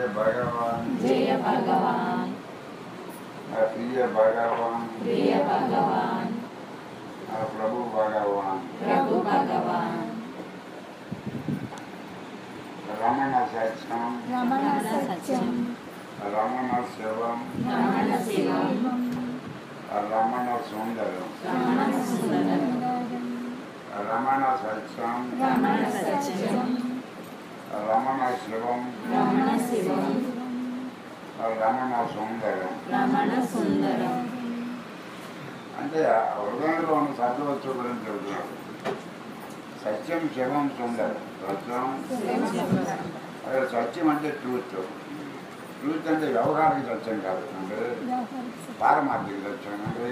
భగవాన్ జయ భగవాన్ ఆ ప్రియ భగవాన్ ప్రియ భగవాన్ ఆ ప్రభు భగవాన్ ప్రభు భగవాన్ రమణ సత్యం రమణ సత్యం రమణ శివం రమణ శివం రమణ సుందరం రమణ సుందరం రమణ సత్యం రమణ సత్యం రమణ శివం రమణ శివం రమణ సుందరం రమణ సుందరం అంటే ఆ హృదయంలో ఉన్న సత్యవస్తు గురించి చెబుతున్నాడు సత్యం శివం సుందరం సత్యం అదే సత్యం అంటే ట్రూత్ ట్రూత్ అంటే వ్యవహారిక సత్యం కాదు అంటే పారమార్థిక సత్యం అంటే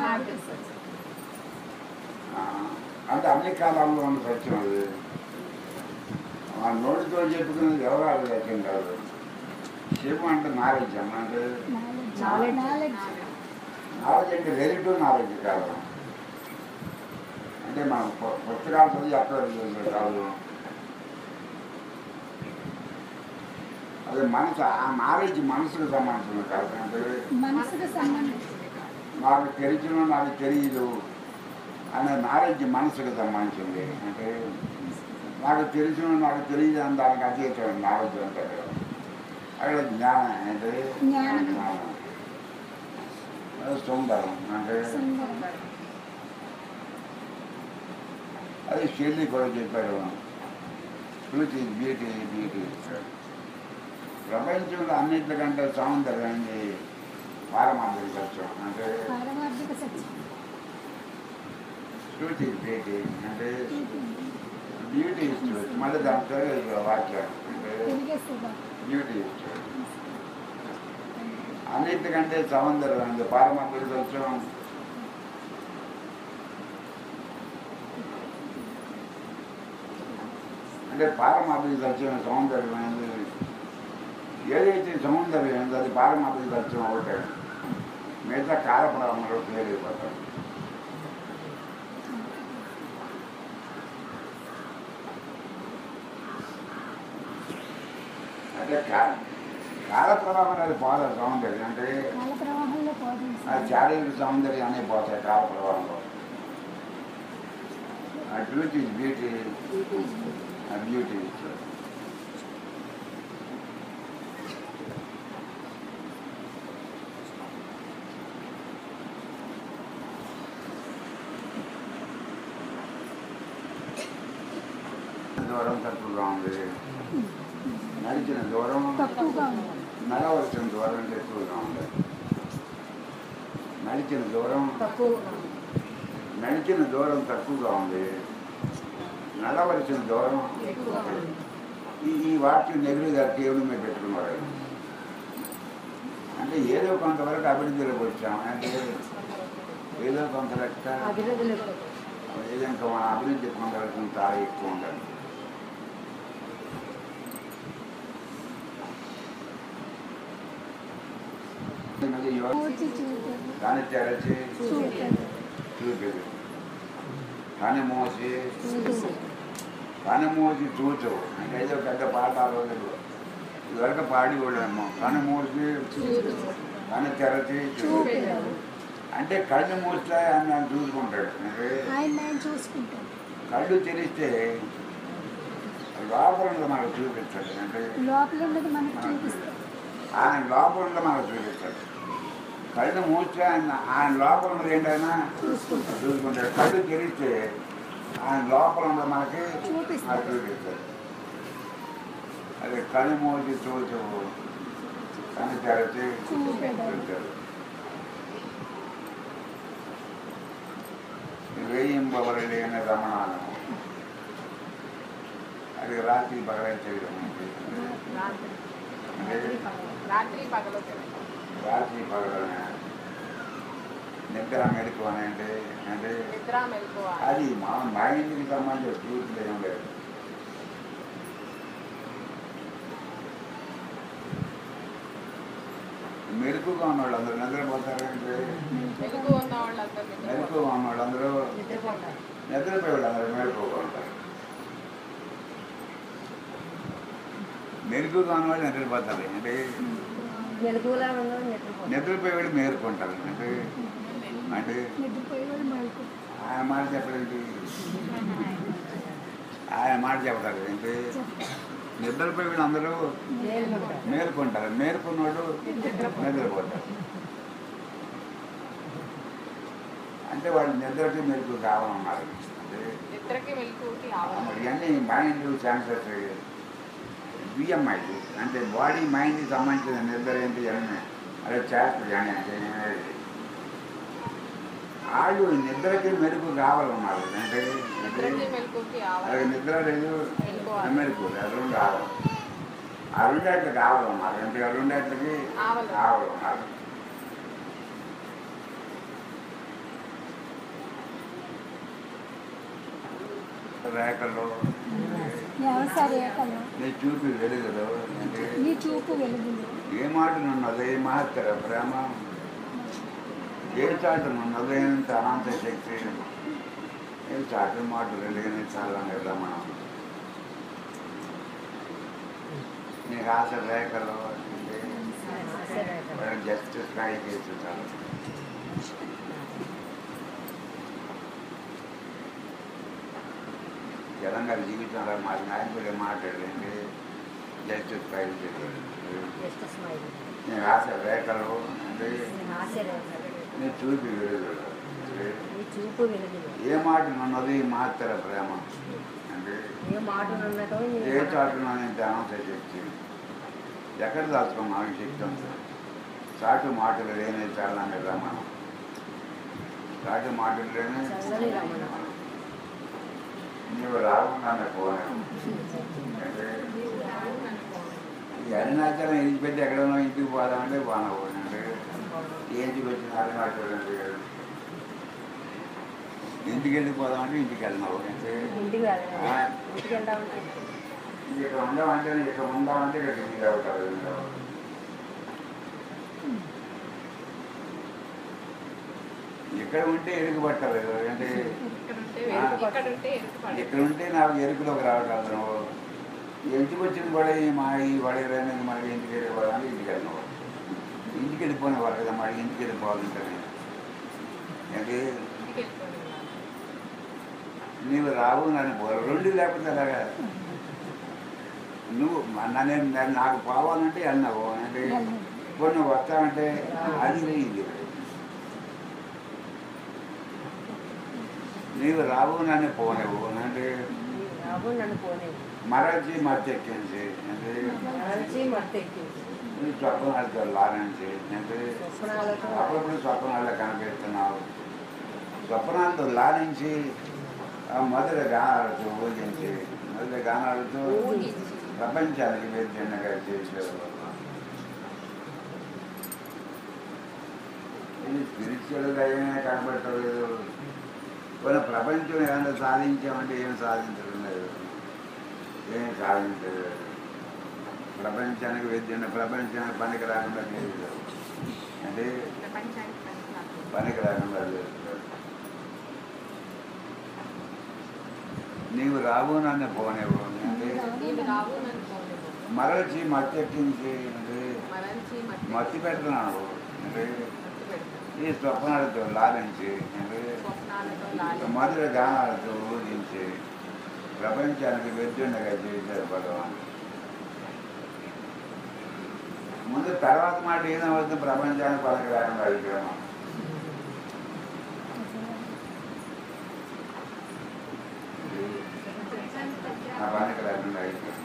ఆ, అంటే అన్ని కాలాల్లో ఉన్న సత్యం అది ఆ నోటితో చెప్పుకునేది వ్యవహారిక సత్యం కాదు శివం అంటే నాలెడ్జ్ అంటే నాలెడ్జ్ నాలెడ్జ్ అంటే రిలేటివ్ నాలెడ్జ్ కాదు అంటే మనం పు- పుస్తకాలు చదివి అక్కడ చదివేది కాదు అదే మనసు ఆ నాలెడ్జ్ మనసుకు సంబంధించింది కాదు అంటే మనసుకు సంబంధం నాకు తెలిసిన నాకు తెలియదు అనే నాలెడ్జ్ మనసుకు సంబంధించింది అంటే నాకు తెలిసిన నాకు తెలియదు అని దానికి అతీతం నాలెడ్జ్ అంటారు అక్కడ జ్ఞానం అంటే జ్ఞానం. జ్ఞానం అది సుందరం అంటే సుందరం అది షెల్లి కూడా చెప్పారు బ్యూటీ బ్యూటీ బ్యూటీ ప్రపంచంలో అన్నింటికంటే సౌందర్యాన్ని పారమార్థిక సత్యం అంటే పారమార్థిక సత్యం బ్యూటీ బ్యూటీ అంటే బ్యూటీ ఇస్తుంది మళ్ళీ దాని పేరు వాక్యం అంటే తిరిగేస్తుందా బ్యూటీ ఇస్తుంది అన్నింటికంటే సౌందర్యం అంటే పారమార్థిక సత్యం అంటే పారమార్థిక సత్యం సౌందర్యం అనేది ఏదైతే సౌందర్యం ఉందో అది పారమార్థిక సత్యం ఒకటే మిగతా కాలప్రామంలో తేలిపోతారు అంటే కా- కాలప్రవాహం అనేది పోదు సౌందర్యం అంటే కాల ప్రవాహంలో ఆ పోతుంది శారీరక సౌందర్యం అనే పోతాయి కాలప్రవాహంలో ఆ బ్యూటీ బ్యూటీ ఆ బ్యూటీ దూరం తక్కువగా ఉంది నడిచిన దూరం తక్కువగా ఉంది నడవలసిన దూరం ఎక్కువగా ఉంది నడిచిన దూరం నడిచిన దూరం తక్కువగా ఉంది నడవలసిన దూరం ఈ ఈ వాక్యం నెగిరి గారు దేవుడి మీద పెట్టుకున్నారు ఆయన. అంటే ఏదో కొంతవరకు అభివృద్ధిలోకి వచ్చాం అంటే ఏదో కొంత లెక్క ఏదో ఇంకా మన అభివృద్ధి పొందవలసిన చాలా ఎక్కువ ఉండాలి ఇది యోగ పూర్తి చూపు దాన్ని తెరచి చూపు చూపేది కానీ మోసి చూపు కానీ మోసి చూచు అంటే ఏదో పెద్ద పాఠాలు లేవు. ఇదివరకు పాడి కూడాము కన్ను మూసి కన్ను తెరచి చూపు అంటే కళ్ళు మూస్తే ఆయన ఆయన చూసుకుంటాడు అంటే ఆయన నేను చూసుకుంటాను కళ్ళు తెరిస్తే లోపల ఉన్నది మనకు చూపిస్తాడు అంటే లోపల ఉన్నది మనకు చూపిస్తాం ఆయన లోపల ఉన్నది మనకు చూపిస్తాడు కళ్ళు మూస్తే ఆయన ఆయన లోపల ఉన్నది ఏంటైనా చూసుకుంటాడు కళ్ళు తెరిస్తే ఆయన లోపల ఉన్నది మనకి చూపిస్తాడు. మనకు చూపిస్తాడు అదే కళ్ళు మూసి చూచు కన్ను తెరచి చూపెదరు. చూచాడు వేయింపబడి అనే రమణాలను అది రాత్రి పగలై చేయడం అంటే రాత్రి పగలు రాత్రి పగలనే నిద్ర మెలకు అని అంటే అంటే నిద్ర మెలకువ అది మా మైండ్కి సంబంధించిన ట్రూత్ ఏం లేదు మెరుకుగా ఉన్న వాళ్ళందరూ నిద్రపోతారంటే మెలుగు ఉన్న వాళ్ళంతా నిద్ర మెరుకుగా ఉన్న వాళ్ళందరూ నిద్రపోతారు నిద్రపోయే వాళ్ళందరూ మెరుకుగా ఉంటారు మెరుగుగా ఉన్నవాళ్ళు నిద్రపోతారు అంటే మెలకువలా ఉన్నది నిద్రపోతుంది నిద్రపోయే వాళ్ళు మేరుకుంటారు అంటే అంటే నిద్రపోయే వాళ్ళు మేలుకు ఆయన మాట చెప్పలేదు ఆయన మాట చెప్తారు అంటే నిద్రపోయే వాళ్ళు అందరూ మేలుకుంటారు మేలుకుంటారు మేలుకున్నవాడు నిద్రపోతారు అంటే వాళ్ళు నిద్రకి మెలకు కావాలన్నారు అంటే నిద్రకి మెలకువకి ఆవరణ మరి ఇవన్నీ మైండ్ ఛాన్సెస్ బిఎంఐ అంటే బాడీ మైండ్కి సంబంధించిన నిద్ర ఏంటి అని అదే చేస్తారు కానీ అంటే వాళ్ళు నిద్రకి మెరుగు కావాలన్నారు అంటే నిద్రకి మెలకువకి అలాగే ఆవరణ నిద్ర లేదు మెలకువ. మెరుగు అది రెండు కావాలి ఆ రెండేట్లు కావాలన్నారు అంటే ఆ రెండేట్లకి ఆవల. కావాలన్నారు రేఖలు వ్యవసాయ రేఖలు నీ చూపి వెలుగులు అంటే నీ చూపు వెలుగులు ఏ మాటనున్నది ఏ మహత్తర ప్రేమ ఏ చాటునున్నది ఎంత అనంత శక్తి ఏ చాటు మాటలు లేని చాలా కదా మనం నీకు ఆశ రేఖలు జస్ట్ స్కై చేసి చాలు తెలంగాణ జీవితంలో మాది నాయకుడే మాట్లాడలేండి జస్ట్ స్కై చేసి జస్ట్ స్మైల్ నేను ఆశ రేఖలు అంటే నేను ఆశ్చర్యపోతాను నేను చూపి వెలుగులు నీ చూపు వెలుగులు ఏ మాట ఉన్నది మాత్ర ప్రేమ అంటే ఏ మాట ఉన్నదో నీ ఏ చాటున నేను ధ్యానం చేసి ఎక్కడ దాచుకోం మనకి శక్తి ఉంది చాటు మాటలు లేని చాలా కదా మనం చాటు మాటలు లేని చల్లని రమణ. నీవు రాకుండా పోను అంటే ఈ అరుణాచలం ఇంటికి పెట్టి ఎక్కడైనా ఇంటికి పోదామంటే బాగా పోనండి ఏంటికి వచ్చిన అరుణాచలం అంటే ఇంటికి వెళ్ళిపోదామంటే ఇంటికి వెళ్ళినావు అంటే ఇంటికి వెళ్ళాలి ఇంటికి వెళ్దామంటే ఇక్కడ ఉండమంటే ఇక్కడ ఉందామంటే ఇక్కడ ఇంటికి అవుతారు ఇక్కడ ఉంటే ఎరుగు పట్టాలి అంటే ఇక్కడ ఉంటే వెలుగు ఇక్కడ ఉంటే ఎరుకు పడదు ఇక్కడ ఉంటే నాకు ఎరుకులోకి రావట్లేదు నువ్వు ఇంటికి వచ్చిన కూడా ఈ మా ఈ వడేరైనా మళ్ళీ ఇంటికి వెళ్ళిపోవాలని ఇంటికి వెళ్ళినావు ఇంటికి వెళ్ళిపోయిన వాళ్ళు కదా మళ్ళీ ఇంటికి వెళ్ళిపోవాలంటే అంటే ఇంటికి వెళ్ళిపోయి ఉన్నాను. నీవు రావు నన్ను పో- రెండు లేకపోతే అలాగా నువ్వు మ- నన్ను నన్ను నాకు పోవాలంటే అన్నావు అంటే ఇప్పుడు నువ్వు వస్తావంటే అది ఇది నీవు రావు నన్ను పోనేవు అంటే రాబు నన్ను పోలేదు మరచి మత్తెక్కించి అంటే మరచి మత్తెక్కి నీ స్వప్నాలతో లారించి అంటే స్వప్నాలతో అప్పుడప్పుడు స్వప్నాల్లో కనిపిస్తున్నావు స్వప్నాలతో లాలించి ఆ మొదటి గానాలతో ఊహించి మొదటి గానాలతో ఊహించి. ప్రపంచానికి వేద్యంగా చేసేవారు ఇది స్పిరిచువల్గా ఏమైనా కనబడటలేదు కొన్ని ప్రపంచం ఏమైనా సాధించామంటే ఏం సాధించడం లేదు ఏం సాధించలేదు ప్రపంచానికి విద్య ప్రపంచానికి పనికి రాకుండా లేదు అంటే ప్రపంచానికి పనికిరాదు. పనికి రాకుండా లేదు నీవు రావు నన్ను పోనేవు అంటే నీవు రావు నన్ను పోలేవు మరల్చి మత్తెక్కించి అంటే మరణించి మట్టి మత్తి పెడుతున్నావు అంటే మట్టి పెడతాను ఈ స్వప్నాలతో లాలించి అంటే స్వప్నాలతో లాలి మధుర గానాలతో ఊహించి ప్రపంచానికి వెద్యుండగా చేశారు భగవాన్ ముందు తర్వాత మాట ఏమవుతుంది ప్రపంచానికి పనికి రాకుండా అయిపోయాము ఆ పనికి రాకుండా అయిపోయాము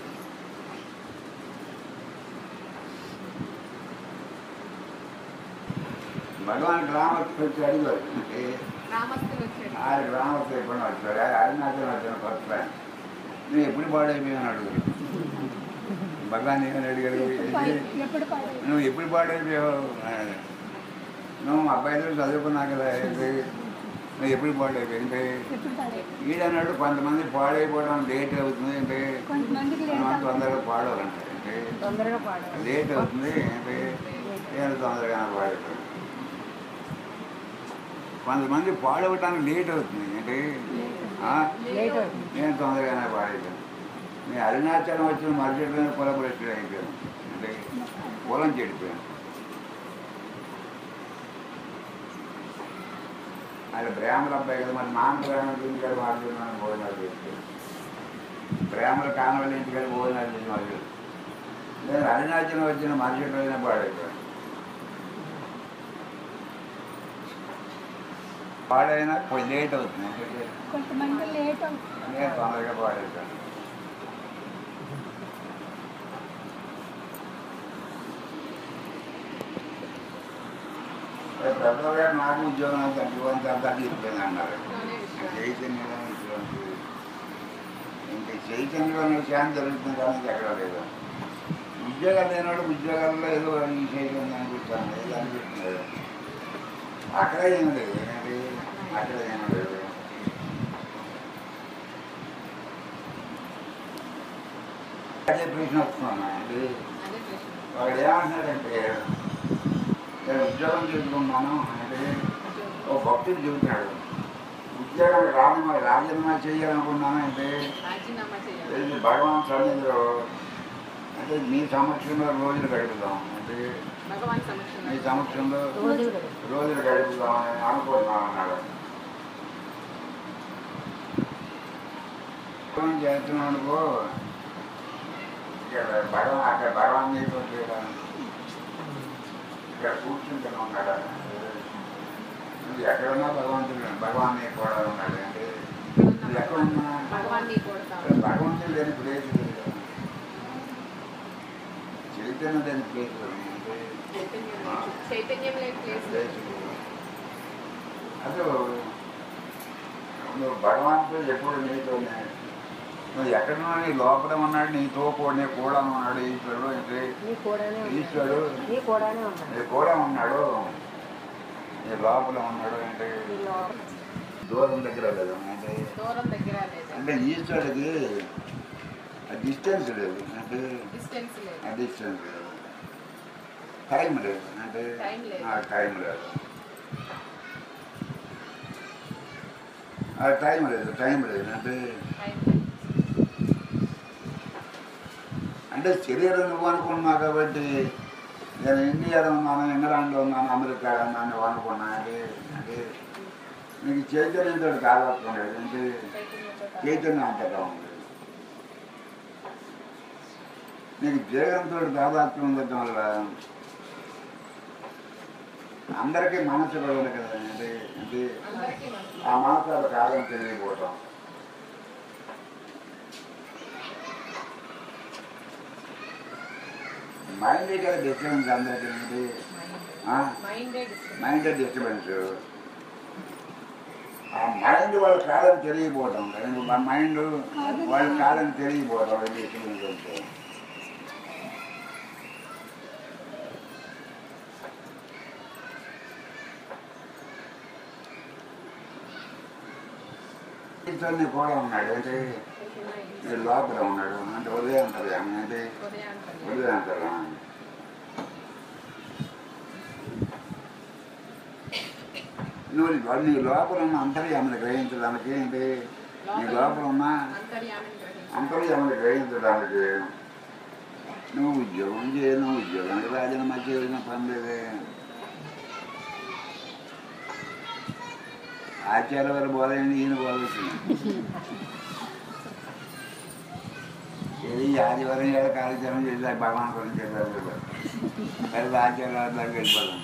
భగవాన్ గ్రామస్తులు వచ్చి అడిగారు అంటే రామస్తులు వచ్చాడు ఆ గ్రామస్తులు ఎప్పుడు వచ్చాడు అరుణాచలం వచ్చిన కొత్త నువ్వు ఎప్పుడు పాడైపోయావు అడుగు భగవాన్ ఏమని అడిగాడు ఎప్పుడు పాడు నువ్వు ఎప్పుడు పాడైపోయావు అన్నాడు. నువ్వు మా అబ్బాయిలు చదువుకున్నా కదా ఏంటి? నువ్వు ఎప్పుడు పాడైపోయావు అంటే ఎప్పుడు పాడు ఈడన్నాడు కొంతమంది పాడైపోవడం లేట్ అవుతుంది అంటే కొంతమందికి లేదు కొంతమంది తొందరగా పాడవాలంట అంటే తొందరగా పాడాలి లేట్ అవుతుంది అంటే నేను తొందరగా పాడైపోయాడు కొంతమంది పాడవటానికి లేట్ అవుతుంది అంటే ఆ? లేట్ అవుతుంది నేను తొందరగానే పాడైపోయాను నేను అరుణాచలం వచ్చిన మరుసటిలోనే కొలబరేషన్ అయిపోయాను అంటే పొలం చెడిపోయాను అది బ్రాహ్మణ అబ్బాయి కదా మరి నాన్న బ్రాహ్మణ ఇంటికాడ మాట్లాడుతున్నాను భోజనాలు చేస్తే బ్రాహ్మణ కానవల్లి ఇంటికాడ భోజనాలు చేసిన వాళ్ళు నేను అరుణాచలం వచ్చిన మరుసటిలోనే పాడైపోయాను పాడైనా కొంచెం లేట్ అవుతుంది కొంతమంది లేట్ అవుతుంది నేను తొందరగా పాడేశాను పెద్దగా నాకు ఉద్యోగం తగ్గిపోయింది అంతా తీరిపోయింది అన్నారు ఇంట్లోనే విశ్రాంతి. చైతన్యంలో ఇటువంటి ఇంకా చైతన్యంలో శాంతి జరుగుతుంది కానీ ఎక్కడ లేదు ఉద్యోగాలు లేనివాడు ఉద్యోగాల్లో ఏదో ఈ చైతన్యం అనిపిస్తాను ఏదో అనిపిస్తుంది అక్కడ ఏం లేదు ఏంటంటే అక్కడ ఏం లేదు అదే ప్రశ్న వస్తున్నాను అంటే అదే ప్రశ్న వాడు ఏమంటున్నాడంటే నేను ఉద్యోగం చేసుకున్నాను అంటే ఓ భక్తుడు చెబుతున్నాడు ఉద్యోగం రాజీనామా రాజీనామా చేయాలనుకున్నాను అంటే రాజీనామా చేయాలి ఏంటి భగవాన్ సన్నిధిలో అంటే మీ సమక్షంలో రోజులు గడుపుదాం అంటే భగవాన్ మీ సమక్షంలో సమక్షంలో రోజు రోజులు గడుపుదాం అని అనుకుంటున్నాను అన్నాడు ఉద్యోగం చేస్తున్నాను అనుకో ఇక్కడ భగవాన్ అక్కడ భగవాన్ చేయడం ఇక్కడ కూర్చుంటున్నా ఉన్నాడు నువ్వు ఎక్కడున్నా భగవంతుడు భగవాన్ కూడా ఉన్నాడు అంటే నువ్వు ఎక్కడున్నా భగవాన్ని కొడతాం అక్కడ భగవంతుడు లేని ప్లేస్ లేదు కదా. చైతన్యం లేని ప్లేస్ లేదు. అంటే చైతన్యం లేదు. చైతన్యం లేని ప్లేస్ ప్లేస్ లేదు. అసలు నువ్వు భగవంతుడు ఎప్పుడు నీతోనే నువ్వు ఎక్కడున్నా నీ లోపల ఉన్నాడు నీతో కూడా కూడా ఉన్నాడు ఈశ్వరుడు అంటే నీ కూడానే ఈశ్వరుడు ఉన్నాడు నీ కూడానే ఉన్నాడు నీ కూడా ఉన్నాడు నీ లోపల ఉన్నాడు అంటే నీ లోపల దూరం దగ్గర లేదు అంటే దూరం దగ్గర లేదు అంటే ఈశ్వరుడికి డిస్టెన్స్ లేదు అంటే డిస్టెన్స్ లేదు ఆ డిస్టెన్స్ లేదు టైం లేదు అంటే టైం లేదు. ఆ టైం లేదు ఆ టైం లేదు టైం లేదు అంటే టైం లేదు. అంటే శరీరం నువ్వు అనుకున్నావు కాబట్టి నేను ఇండియాలో ఉన్నాను ఇంగ్లాండ్లో ఉన్నాను అమెరికాలో ఉన్నాను నువ్వు అనుకున్నా అంటే అంటే నీకు చైతన్యంతో కాదవడం లేదు అంటే చైతన్యంతో కాదు. చైతన్యం అంతగా ఉంది నీకు దేహంతో దాదాత్వం ఉండటం వల్ల అందరికీ మనసు కలగదు కదా అంటే అంటే అందరికీ మనసు. ఆ మనసు అది కాదని తెలియకపోవటం మైండ్ కదా డిస్టర్బెన్స్ అందరికీ ఏంటి ఆ? మైండే డిస్టర్బెన్స్. మైండ్ డిస్టర్బెన్స్ ఆ మైండ్ వాళ్ళు కాదని తెలియకపోవటం మా మైండ్ వాళ్ళు కాదని తెలియకపోవటం అది డిస్టర్బెన్స్ అంటే ఇతన్ని కూడా ఉన్నాడు అంటే ఈ లోపల ఉన్నాడు అంటే ఉదయం అంటారు ఆమె అంటే ఉదయాంతరం. ఉదయం అంటారు నువ్వు నీ లోపల ఉన్న అంతర్యామని గ్రహించడానికి ఏంటి నీ లోపల ఉన్న అంతర్యామిని గ్రహించాలి. అంతర్యామని గ్రహించడానికి నువ్వు ఉద్యోగం చేయ నువ్వు ఉద్యోగానికి రాజీనామా చేయాల్సిన పని లేదే ఆచార్య వారి బోధ ఏంటి ఈయన బోధ వచ్చింది ఇది ఆదివారం ఏదో కార్యక్రమం చేసి భగవాన్ గురించి చెప్పారు కలిసి ఆచార్య వారి దగ్గరికి వెళ్ళిపోదాం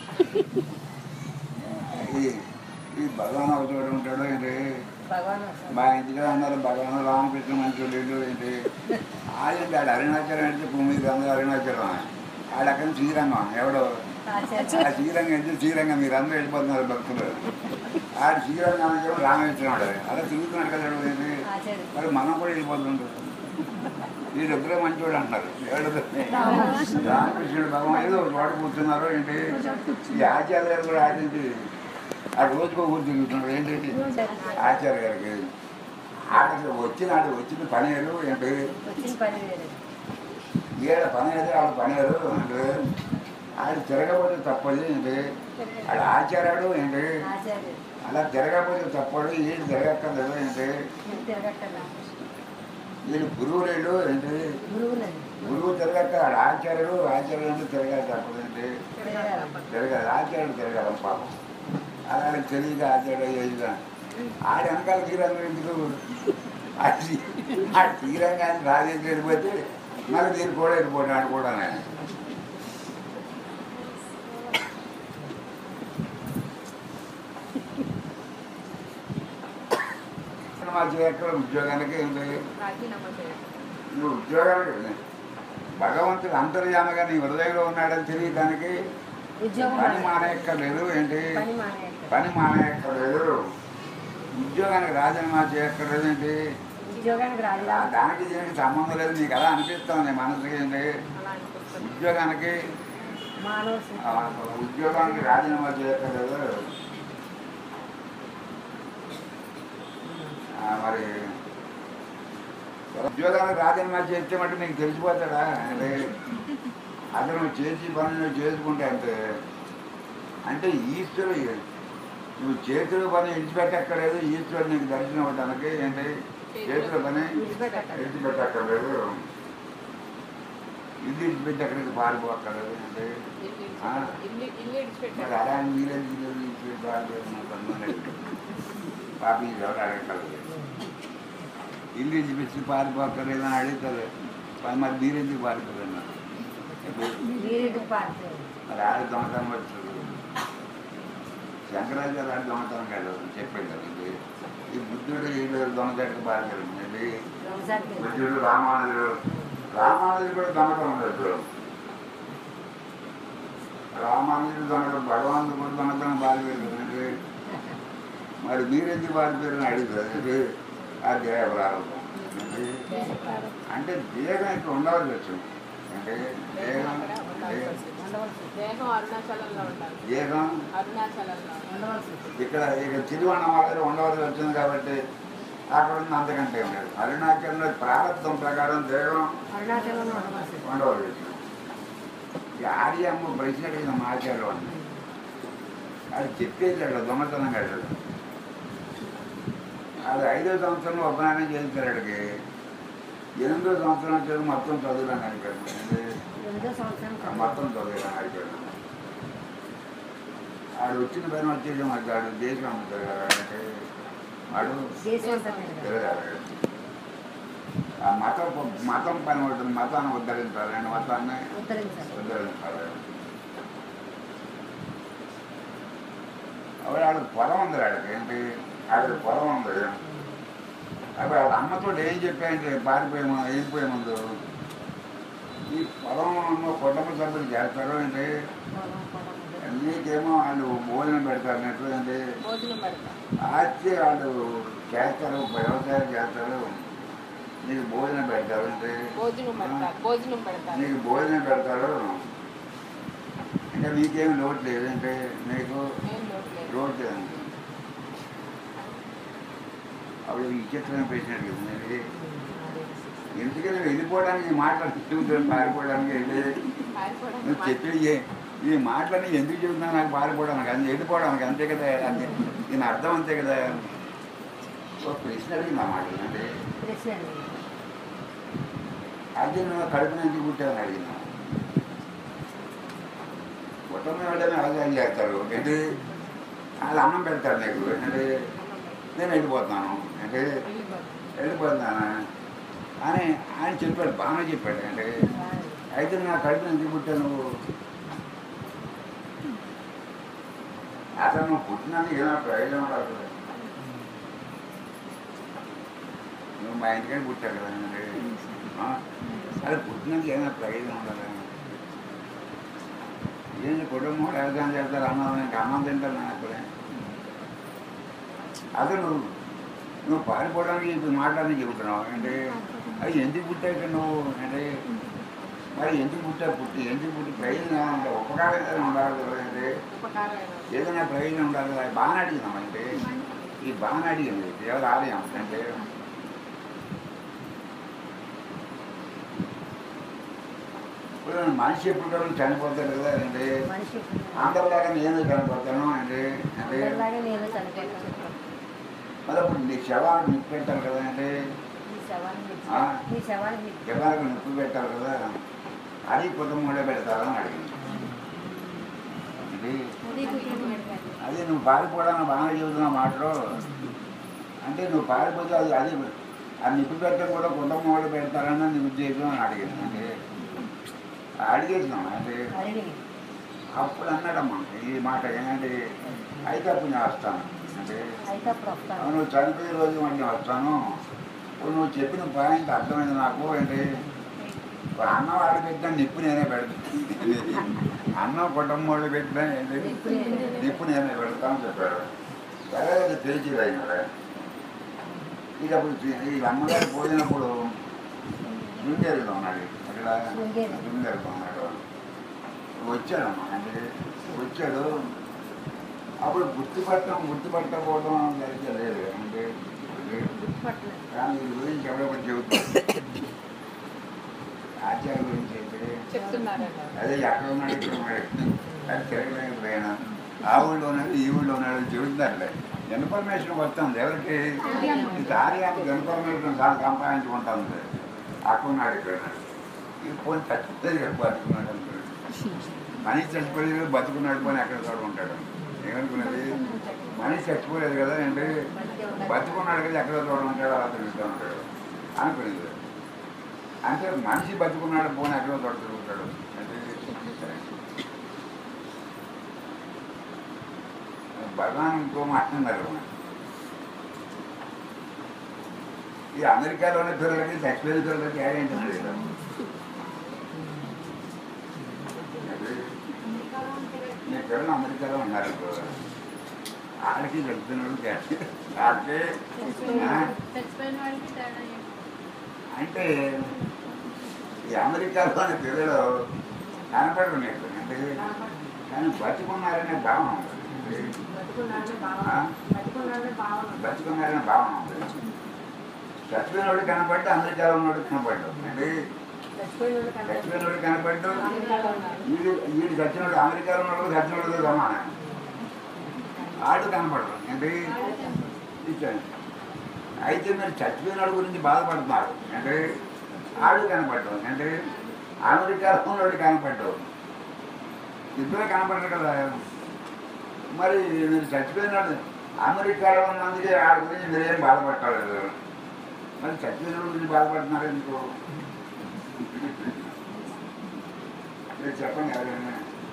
ఇది ఈ భగవాన్ ఒక చోట ఉంటాడు ఏంటి భగవాన్ వస్తాడు. మా ఇంటికి అన్నారు భగవాన్ రామకృష్ణ మంచి ఏంటి ఆడండి ఆడు అరుణాచలం అంటే భూమి అందరూ అరుణాచలం ఆడ అక్కడ శ్రీరంగం ఎవడో ఆచార్య ఆ శ్రీరంగం అంటే శ్రీరంగం మీరు అందరూ వెళ్ళిపోతున్నారు భక్తులు ఆడు శ్రీరంగం అంటే రామేశ్వరం అలా తిరుగుతున్నాడు కదా వాడు ఏంటి ఆచార్య మరి మనం కూడా వెళ్ళిపోతుంటాం వీళ్ళు ఇద్దరే మంచివాడు అంటున్నారు ఎవడు రామకృష్ణుడు భగవాన్ ఏదో ఒక చోట కూర్చున్నారు ఏంటి ఈ ఆచార్య గారు కూడా ఆడించి ఆ రోజుకో ఊరు తిరుగుతున్నారు ఏంటి ఆచార్య గారికి ఆడ వచ్చినాడు వచ్చిన పనేరు ఏంటి వచ్చిన పని వేరే ఈడ పనేరు ఆడ పనేరు అంటే ఆడ తిరగబోతే తప్పదు ఏంటి ఆడ ఆచారాడు ఏంటి ఆచార్య అలా తిరగబోతే తప్పడు ఈడు తిరగక్కర్లేదు ఏంటి నేను తిరగట్ట రామకృష్ణ వీళ్ళు గురువులేడు ఏంటి గురువులండి గురువు తిరగక ఆడ ఆచార్యుడు ఆచార్యుడు అంటే తిరగాలి తప్పదండి తిరగాలి ఆచార్యుడు తిరగాలి పాపం అలాగే తెలియక ఆచార్యుడు అయ్యేదిగా ఆడ వెనకాల తీరంగా ఎందుకు ఆ తీ- ఆ తీరంగా రాజేసి వెళ్ళిపోతే మళ్ళీ దీన్ని కూడా వెళ్ళిపోయాడు ఆడు కూడా మా ఎక్కడ ఉద్యోగానికి ఏంటి రాజీనామా చేయండి నువ్వు ఉద్యోగానికి భగవంతుడు అంతర్యామగా నీ హృదయంలో ఉన్నాడని తెలియటానికి ఉద్యోగం పని మానేయక్కర్లేదు ఏంటి పని మానేయక పని మానేయక్కర్లేదు ఉద్యోగానికి రాజీనామా చేయక్కర్లేదు ఏంటి ఉద్యోగానికి ఆ రాజీనామా దానికి దీనికి సంబంధం లేదు నీకు అలా అనిపిస్తావు నీ మనసుకి ఏంటి అలా అనిపిస్తుంది ఉద్యోగానికి మానవలసిన ఆ, ఉద్యోగానికి రాజీనామా చేయక్కర్లేదు ఆ, మరి ఉద్యోగానికి రాజీనామా చేస్తే మటు నీకు తెలిసిపోతాడా అంటే అసలు నువ్వు చేసి పని నువ్వు చేసుకుంటే అంతే అంటే ఈశ్వరు నువ్వు చేతుల పని విడిచిపెట్టక్కర్లేదు ఈశ్వరుడు నీకు దర్శనం అవ్వడానికి ఏంటి చేతుల పని విడిచిపెట్టక్కర్లేదు. విడిచిపెట్టక్కర్లేదు ఇల్లు విడిచిపెట్టి అక్కడికి పారిపోక్కర్లేదు అంటే ఇల్లు ఆ. ఇల్లు ఇల్లు మరి ఇడిచిపెట్టారు అలా మీరే ఇల్లు విడిచిపెట్టి పారిపోతున్నారు పాపి ఎవరు అడగక్కర్లేదు ఇల్లు విడిచిపెట్టి పారిపోక్కర్లేదు అని అడుగుతారు మరి మరి మీరెందుకు పారిపోతున్నారు నీరెందుకు పారుతుంది మరి ఆడ దొంగతనం వచ్చారు శంకరాచార్య ఆడ దొంగతనం కాదు చెప్పాడు కదండి ఈ బుద్ధుడు వీళ్ళు దొంగతనం పారిపోయింది వ్యవసాయం బుద్ధుడు రామానుజుడు రామానుజుడు కూడా దొంగతనం లేదు రామానుజుడు దొంగతనం భగవానుడు కూడా దొంగతనం పారిపోయింది మరి మీరెందుకు పారిపోయారని అడుగుతారు ఆ దేవరాలు అంటే దేహం ఇక్కడ ఉండవలసి వచ్చింది అంటే దేహం దేహం ఉండవలసి దేహం అరుణాచలంలో ఉండాలి దేహం అరుణాచలంలో ఉండవలసి ఇక్కడ ఇక తిరువన్నమలలో ఉండవలసి వచ్చింది కాబట్టి అక్కడ ఉంది అంతకంటే ఏం లేదు అరుణాచలంలో ప్రారంభం ప్రకారం దేహం అరుణాచలంలో ఉండవలసి ఉండవలసి వచ్చింది ఈ ఆర్యమ్మ ప్రశ్న అడిగిన మాచారు అని అది చెప్పేది అక్కడ దొంగతనం కాదు అది ఐదో సంవత్సరంలో ఉపనయనం చేయించారు అక్కడికి ఎనిమిదో సంవత్సరం వచ్చేది మొత్తం చదువులను అడిగాడు ఎనిమిదో సంవత్సరం ఆ మొత్తం చదువులను అడిగాడు ఆడు వచ్చిన పైన వచ్చేది మాకు ఆడు దేశం అమ్ముతారు కదా అంటే వాడు దేశం అంతా తిరగాలి. తిరగాలి ఆ మతం మతం పని ఉంటుంది మతాన్ని ఉద్ధరించాలి అండ్ మతాన్ని ఉద్ధరించాలి ఉద్ధరించాలి అప్పుడు ఆడ పొలం ఉంది ఆడికి ఏంటి ఆడ పొలం ఉంది అప్పుడు వాళ్ళ అమ్మతో ఏం చెప్పాయంటే పారిపోయే ముందు వెళ్ళిపోయే ముందు ఈ పొలంలో కుటుంబ సభ్యులు చేస్తారు ఏంటి పొలం, పొలం ఉంది. నీకేమో వాళ్ళు భోజనం పెడతారు అన్నట్లు ఏంటి భోజనం పెడతాం ఆస్తి వాళ్ళు చేస్తారు వ్యవసాయం చేస్తారు నీకు భోజనం పెడతారు అంటే భోజనం పెడతారు భోజనం పెడతారు నీకు భోజనం పెడతారు ఇంకా నీకేం లోటు లేదు అంటే నీకు ఏం లోటు లేదు లోటు లేదు అప్పుడు ఈ చిత్రం పేసినట్టు కదా మరి ఎందుకని వెళ్ళిపోవడానికి మాట్లాడుతుంటే పారిపోవడానికి వెళ్ళి పారిపోవడం నువ్వు చెప్పేది ఏ- ఈ మాటలన్నీ ఎందుకు చెబుతున్నా నాకు పారిపోవడానికి అంతే వెళ్ళిపోవడానికి అంతే కదా అంతే దీని అర్థం అంతే కదా ఒక ప్రశ్న అడిగింది ఆ మాటలు అంటే ప్రశ్న అండి. అర్జున్ కడుపు నుంచి పుట్టామని అడిగినా కుటుంబం వాళ్ళని వ్యవసాయం చేస్తారు ఏంటి వాళ్ళు అన్నం పెడతారు నీకు అంటే నేను వెళ్ళిపోతున్నాను అంటే వెళ్ళిపోతున్నానా అని ఆయన చెప్పాడు బాగానే చెప్పాడు అంటే అయితే నా కడుపు నుంచి పుట్టాను నువ్వు అసలు నువ్వు పుట్టినందుకు ఏదైనా ప్రయోజనం రాదు నువ్వు మా ఇంటికని పుట్టావు కదా అంటే, ఆ? అది పుట్టినందుకు ఏదైనా ప్రయోజనం ఉండదు ఏంటి కుటుంబం వ్యవసాయం చేస్తారు అన్నం ఇంకా అన్నం తింటారు నేను అక్కడే అసలు నువ్వు నువ్వు పారిపోవడానికి ఇప్పుడు మాట్లాడని చెబుతున్నావు అంటే అది ఎందుకు పుట్టావు ఇక్కడ నువ్వు అంటే మరి ఎందుకు పుట్టావు పుట్టి ఎందుకు పుట్టి ప్రయోజనం అంటే ఉపకారం ఏదైనా ఉండాలి కదా అంటే ఉపకారమైన ఏదైనా ప్రయోజనం ఉండాలి కదా బాగా అడిగినాం అంటే ఈ బాగా అడిగింది ఎవరు ఆలయం అంటే ఇప్పుడు మనిషి ఎప్పుడు చనిపోతాడు కదా అంటే మనిషి అందరిలాగా నేను చనిపోతాను అంటే అంటే అందరిలాగే నేను చనిపోతాను మరి అప్పుడు నీ శవాన్ని నిప్పెడతాను కదా అంటే ఈ శవాన్ని పెట్టి ఆ? ఈ శవాన్ని పెట్టి జనాలకు నొప్పి పెట్టాలి కదా అది కుటుంబంలో పెడతారని అడిగింది ఇది అదే నువ్వు పారిపోవడానికి బాగా చెబుతున్న మాటలు అంటే నువ్వు పారిపోతే అది అది ఆ నిప్పు పెట్టడం కూడా కుటుంబం వాళ్ళు పెడతారని నీ ఉద్దేశం అని అడిగింది అంటే అడిగేసినాం అంటే అడిగి అప్పుడు అన్నాడమ్మా ఈ మాట ఏంటంటే అయితే అప్పుడు నేను వస్తాను అంటే అయితే అప్పుడు వస్తాను నువ్వు చనిపోయే రోజు మళ్ళీ వస్తాను ఇప్పుడు నువ్వు చెప్పిన పాయింట్ అర్థమైంది నాకు ఏంటి ఇప్పుడు అన్నం వాడు పెట్టిన నిప్పు నేనే పెడతాను అన్నం కుటుంబం వాళ్ళు పెట్టినా ఏంటి నిప్పు నేనే. నిప్పు నేనే పెడతాను చెప్పాడు సరే అది తెలిసింది అయినా ఇది అప్పుడు చి- ఈ అమ్మగారు పోయినప్పుడు శృంగేరిలో ఉన్నాడు అక్కడ శృంగేరి. శృంగేరిలో ఉన్నాడు వచ్చాడమ్మా అంటే వచ్చాడు అప్పుడు గుర్తుపట్టడం గుర్తుపట్టకపోవడం జరిగే లేదు అంటే గుర్తుపట్టలేదు కానీ ఈ గురించి ఎవరొకటి చెబుతుంది ఆచార్య గురించి అయితే చెప్తున్నారన్న అదే ఎక్కడ ఉన్నాడు ఇక్కడ ఉన్నాడు అది తిరగలేదు పోయినా ఆ ఊళ్ళో ఉన్నాడు ఈ ఊళ్ళో ఉన్నాడు చెబుతున్నారులే ఇన్ఫర్మేషన్ వస్తుంది ఎవరికి ఈ కార్యానికి ఇన్ఫర్మేషన్ చాలా సంపాదించుకుంటుంది అక్కడ ఉన్నాడు ఇక్కడ ఉన్నాడు ఈ పోనీ చచ్చిపోతే బతుకున్నాడు అనుకున్నాడు మనిషి చచ్చిపోలేదు బతుకున్నాడు పోనీ ఎక్కడ చోట ఉంటాడు ఏమనుకున్నది మనిషి చచ్చిపోలేదు కదా ఏంటి బతుకున్నాడు కదా ఎక్కడ చోట ఉంటాడు అలా తిరుగుతూ ఉంటాడు అనుకునేది అంటే మనిషి బతుకున్నాడు పోనీ ఎక్కడో చోట తిరుగుతాడు అంటే భగవాన్ ఇంకో మాట్లాడారు ఈ అమెరికాలోని పిల్లలకి చచ్చిపోయిన పిల్లలకి ఏంటి తెలియదు మీ పిల్లలు అమెరికాలో ఉన్నారు ఇప్పుడు. వాళ్ళకి చెప్తున్నాడు వాళ్ళకి ఆ? అంటే ఈ అమెరికాలోని పిల్లలు కనపడరు నీకు అంటే కానీ బతుకున్నారనే భావన ఉంది. ఆ? బతుకున్నాడని భావన బతుకున్నారనే భావన ఉంది చచ్చిపోయినోడు కనపడ్డు అమెరికాలో ఉన్నాడు కనపడ్డు అంటే చచ్చిపోయిన కన్నా చచ్చిపోయినోడు కనపడ్డు వీడు వీడు చచ్చినోడు అమెరికాలో ఉన్నాడు చచ్చినోడు సమానం ఆడు కనపడరు అంటే ఇచ్చాను అయితే మీరు చచ్చిపోయినాడు గురించి బాధపడుతున్నారు అంటే ఆడు కనపడ్డు అంటే అమెరికాలో ఉన్నాడు కనపడ్డు ఇద్దరు కనపడరు కదా మరి మీరు చచ్చిపోయినాడు అమెరికాలో ఉన్నందుకే ఆడి గురించి మీరేం బాధపడలేదు మరి చచ్చిపోయినాడు గురించి బాధపడుతున్నారు ఎందుకు మీరు చెప్పండి ఎవరైనా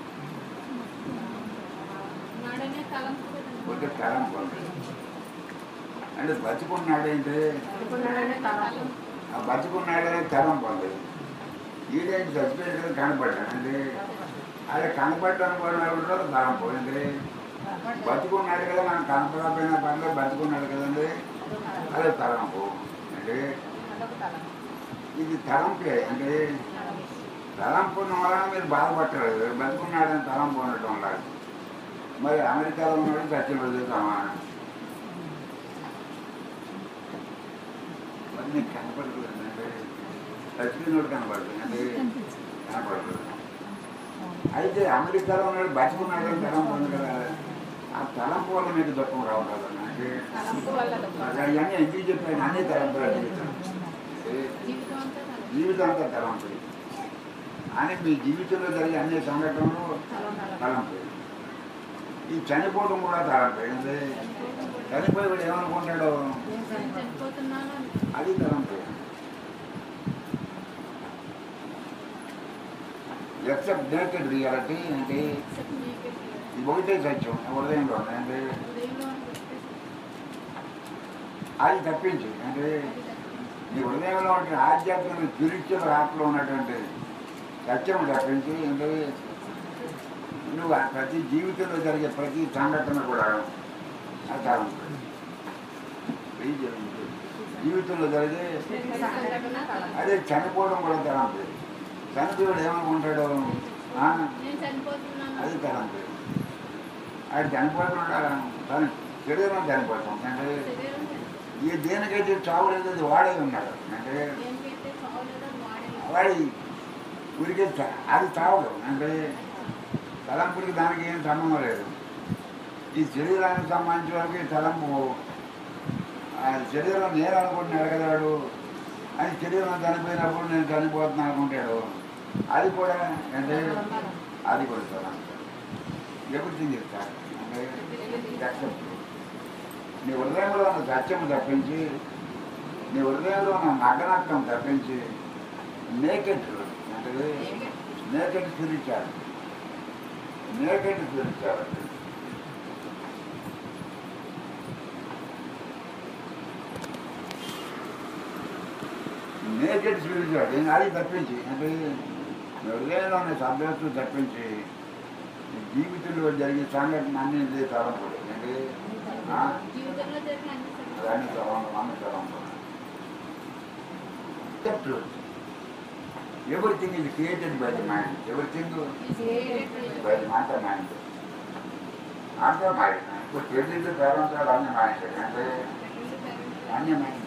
కొద్దిగా తరం పొంది అంటే బతుకున్నాడేంటి బతుకున్నాడని తలంపు ఆ బతుకున్నాడనే తరం పొంది ఈడేంటి చచ్చిపోయింది కదా కనపడ్డాడు అంటే అదే కనపడ్డాను కూడా తరం పోయింది బతుకున్నాడు కదా మనం కనపడకపోయినా పనిలో బతుకున్నాడు కదండి అదే తలంపు అంటే అదొక తలం ఇది తలంపే అంటే తలంపు ఉన్న వలన మీరు బాధపట్టలేదు బతుకున్నాడని తలంపు ఉండటం వల్ల మరి అమెరికాలో ఉన్నాడు చచ్చిన చదువుతామా మరి నీకు కనపడదు అంటే చచ్చిపోయినోడు కనపడదు అంటే కనపడదు అయితే అమెరికాలో ఉన్నాడు బతుకున్నాడు అని తలంపు ఉంది కదా ఆ తలంపు వల్ల మీకు దుఃఖం రావట్లేదు అంటే తలంపు వల్ల దుఃఖం. అవన్నీ ఎందుకు చెప్పాను అన్ని తలంపులు జీవితం జీవితం అంతా తలం. జీవితం అంతా తలంపు అని మీ జీవితంలో జరిగే అన్ని సంఘటనలు తలంపు ఈ చనిపోవడం కూడా తలంపు అంటే చనిపోయి వాడు ఏమనుకుంటాడో అది తలంపు ఎక్సెప్ట్ డేటెడ్ రియాలిటీ అంటే ఇది ఒకటే సత్యం హృదయంలో ఉంది. అంటే అది తప్పించు అంటే నీ హృదయంలో ఉంటే ఆధ్యాత్మిక స్పిరిచువల్ ఆత్మలో ఉన్నటువంటి సత్యం తప్పించి అంటే నువ్వు ఆ ప్రతి జీవితంలో జరిగే ప్రతి సంఘటన కూడా అది తలంపు. ఈ జీ- జీవితంలో జరిగే సంఘటన తలం. అదే చనిపోవడం కూడా తలంపు చనిపోయాడు ఏమనుకుంటాడు ఆ? అది తలంపు అది చనిపోతున్నాడు తన శరీరం చనిపోతాం అంటే ఈ దేనికైతే చావు లేదు అది వాడే ఉన్నాడు అంటే వాడి ఉరికి అది చావదు అంటే తలంపుడికి దానికి ఏం సంబంధం లేదు ఈ శరీరానికి సంబంధించిన వరకు ఈ తలంపు ఆ శరీరం నేను అనుకుంటున్నాడు కదా వాడు అని శరీరం చనిపోయినప్పుడు నేను చనిపోతున్నాను అనుకుంటాడు అది కూడా అంటే అది కూడా చూడాలి ఎప్పుడు చెప్తా అంటే accept. నీ హృదయంలో ఉన్న సత్యం తప్పించి నీ హృదయంలో ఉన్న నగనత్వం తప్పించి నేకెడ్ అంటే naked spiritual naked spiritual naked spiritual నేను అది తప్పించి అంటే నీ హృదయంలో ఉన్న సభ్యత్వం తప్పించి నీ జీవితంలో జరిగే సంఘటన అన్ని తలంపుడు అంటే ఆ? జీవితంలో జరిగిన అన్ని సంఘటనలు. అన్ని తలంపుడు అన్ని తలంపుడు everything is created by the mind everything by the మాట మైండ్ అంటే మైండ్ ఇప్పుడు తెలియదు పేరెంటాలు అన్ని మైండ్ అంటే అన్ని మైండ్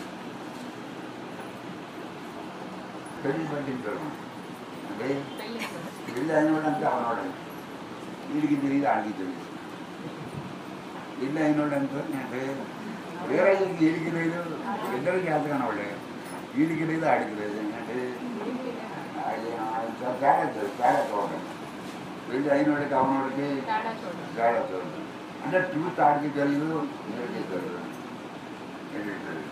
పెళ్లి పట్టించారు అంటే పెళ్ళి అయినోడంతా అవనోడు వీడికి తెలియదు ఆడికి తెలియదు పెళ్ళి అయినోడంతా అంటే వేరే వీడికి లేదు ఇద్దరు చేతగానే వాళ్ళే వీడికి లేదు ఆడికి లేదు అంటే అది తేడా తె- తేడా చూడండి పెళ్ళి అయినోడికి అవనోడికి తేడా చూడండి తేడా చూడండి అంటే ట్రూత్ ఆడికి తెలియదు వీడికి తెలియదు వీడికి తెలియదు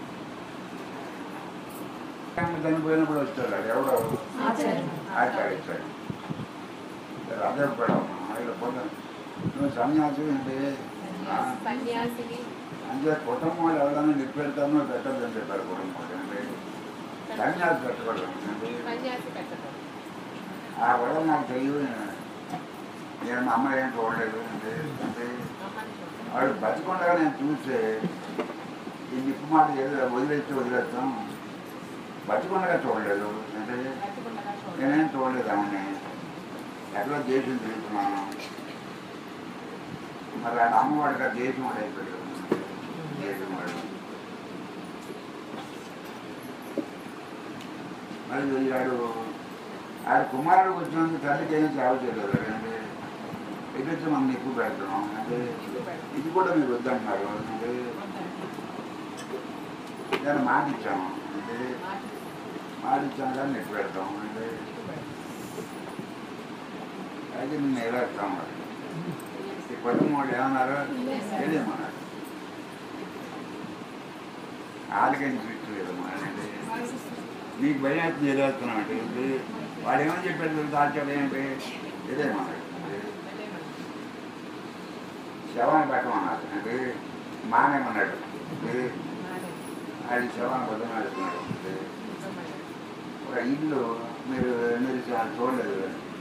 చనిపోయినప్పుడు వచ్చాడు వాడు ఎవడో ఆచార్య ఆచారించాడు అదే కూడా ఆయన పొద్దు నువ్వు సన్యాసి అంటే ఆ, సన్యాసిని అంటే కుటుంబం వాళ్ళు ఎవరైనా నిప్పెడతానో పెట్టదని చెప్పారు కుటుంబం వాళ్ళు. అంటే సన్యాసి పెట్టకూడదు అంటే సన్యాసి పెట్టడం ఆ గొడవ నాకు తెలియదు నేను మా అమ్మ ఏం చూడలేదు అంటే అంటే అమ్మని చూడండి వాడు బతికొండగా నేను చూస్తే ఈ నిప్పు మాట ఏదో వదిలేస్తే వదిలేస్తాం బతికొండగా చూడలేదు అంటే బతికుండగా చూడండి నేనేం చూడలేదు ఆమె ఎక్కడో దేశం తిరుగుతున్నాను మరి ఆ అమ్మవాడిగా దేశం వాడు అయిపోయాడు దేశం వాడు మరి వాడు ఆడ కుమారుడు వచ్చినందుకు తల్లికి ఏం సేవ చేయలేదు అంటే ఎదురు మనం ఎక్కువ పెడుతున్నాం అంటే ఇది పెడతాం ఇది కూడా మీరు వద్దంటున్నారు అంటే నేను మాట ఇచ్చాను అంటే మాట ఇచ్చాను కానీ నెట్టు పెడతాం అంటే అయితే నేను ఎలా ఇస్తాం మరి ఈ కుటుంబం వాళ్ళు ఏమన్నారు తెలియమన్నారు వాళ్ళకేం చూపించలేదు అంటే నీకు భయం చేస్తున్నావు అంటే ఏంటి? వాడు ఏమని చెప్పాడు దాచాడు ఏంటి ఇదేమన్నాడు అంటే శవాన్ని పెట్టమన్నాడు అంటే మానేమన్నాడు అంటే అది శవాన్ని వద్దనాడుతున్నాడు అంటే ఒక ఇల్లు మీరు మీరు చాలా చూడలేదు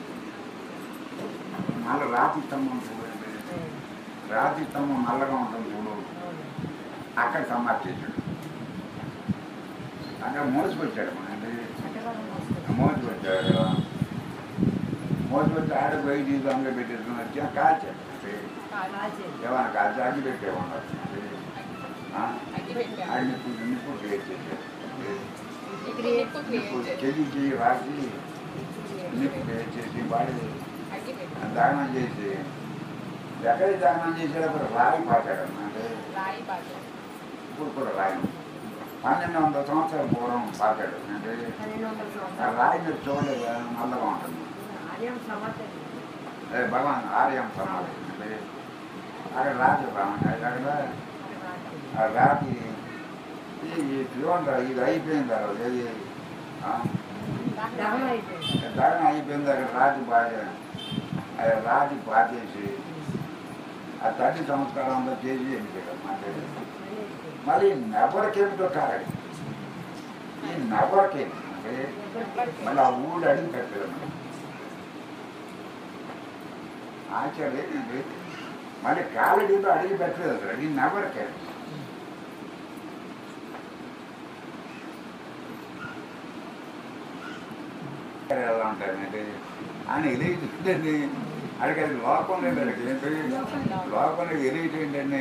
నల్ల రాతి స్తంభం చూడండి రాతి స్తంభం నల్లగా ఉంటుంది చూడు అక్కడ సమాధి చేశాడు అక్కడ మోసుకొచ్చాడు అంటే మోసుకొచ్చాడు మోసుకొచ్చి ఆడ పోయి జీవితంలో పెట్టేసుకుని వచ్చి కాల్చాడు అంటే ఏమన్నా కాల్చి అగ్గి పెట్టేమన్నారు అంటే ఆ? అగ్గి పెట్టాం అది నిప్పు నిప్పు క్రియేట్ చేశాడు ఇప్పుడు నిప్పు నిప్పు క్రియేట్ చెయ్యికి రాసి నిప్పు క్రియేట్ చేసి వాడి అగ్గి పెట్టాం దానం చేసి ఎక్కడికి దానం చేసేటప్పుడు రాయి పాకాడు అంటే రాయి పాట ఇప్పుడు కూడా రాయి పన్నెండు వందల సంవత్సరాల పూర్వం పాకాడు అంటే పన్నెండు వందల ఆ సంవత్సరాలు రాయి మీరు చూడలేదు నల్లగా ఉంటుంది ఆర్యం సమర్థ అదే భగవాన్ ఆర్యం సమాధి అంటే అక్కడ రాతి భగవాన్ అక్కడ ఆ రాతి ఈ ఈ చూడండి ఇది అయిపోయిన తర్వాత ఏది ఆ, దహనం అయిపోయింది దహనం అయిపోయింది అక్కడ రాతి బాగా అది రాతి పాతేసి ఆ తల్లి సంస్కారంలో చేసి వెళ్ళిపోయాడు అంటే మళ్ళీ నెవరికేమిటో కారడి ఈ నెవరికేం అంటే మళ్ళీ ఆ ఊళ్ళు అడిగి పెట్టలేదు మనం. ఆచార్య ఏంటంటే మళ్ళీ కాలడీలో అడిగి పెట్టలేదు అసలు అది నెవరికే ఎలా ఉంటారంటే ఆయన ఎలిగిటండి అడిగి అది లోపం లేదు అడిగి ఏంటి లోపల ఎలిగిట ఏంటండి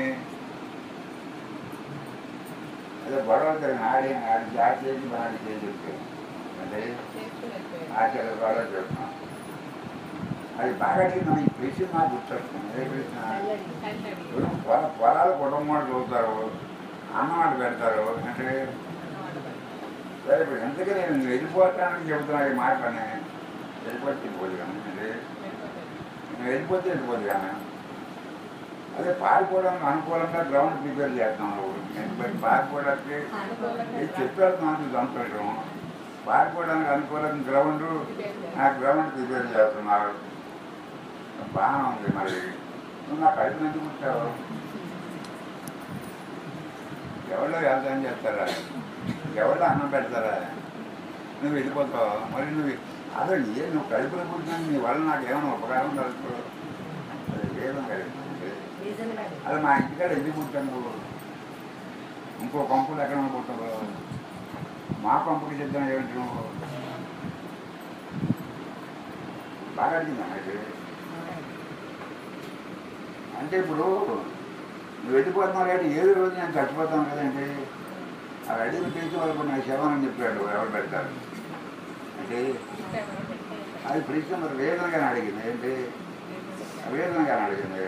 అదే గొడవ జరిగిన ఆడి ఆడి జాతి చేసి ఆడి చేసి అంటే చేసుకుని వెళ్ళిపోయారు ఆచార్య గొడవ చెప్తున్నాం అది బాగా అడిగి మనం ఈ ప్రశ్న నాకు గుర్తొస్తుంది ఏ ప్రశ్న కన్నడి ఇప్పుడు పొల పొలాలు కుటుంబాలు చూస్తారు అన్నమాట పెడతారు అంటే సరే ఇప్పుడు ఎందుకని నేను వెళ్ళిపోతానని చెబుతున్నా ఈ మాట వెళ్ళిపోతే వెళ్ళిపోదు కానీ అంటే నేను వెళ్ళిపోతే వెళ్ళిపోదు కానీ అదే పారిపోవడానికి అనుకూలంగా గ్రౌండ్ ప్రిపేర్ చేస్తాం నేను మరి పారిపోవడానికి ఇది చెప్పారు నాకు సంతోషం పారిపోవడానికి అనుకూలంగా గ్రౌండ్ ఆ గ్రౌండ్ ప్రిపేర్ చేస్తున్నారు బాగానే ఉంది మరి నువ్వు నా కడుపు ఎందుకు ఉంటావు ఎవరో వ్యవసాయం చేస్తారా ఎవరో అన్నం పెడతారా నువ్వు వెళ్ళిపోతావు మరి నువ్వు అదే ఏ నువ్వు కడుపులో పుట్టినా నీ వల్ల నాకు ఏమైనా ఉపకారం కలుగుతావు అది లేదు మరి. రీజన్ కాదు అది మా ఇంటికాడ ఎందుకు పుట్టాను నువ్వు ఇంకో పంపులు ఎక్కడ పుట్టావు మా పంపుకి చెప్తాను ఏమిటి నువ్వు బాగా అడిగిందా మరి అంటే ఇప్పుడు నువ్వు వెళ్ళిపోతున్నావు కాబట్టి ఏదో రోజు నేను చచ్చిపోతాను కదండి ఆ అడిగి చేసి వాళ్ళకు నా శవాన్ని చెప్పాడు ఎవరు పెడతారు అంటే అది ప్రశ్న మరి వేదనగానే అడిగింది ఏంటి వేదనగానే అడిగింది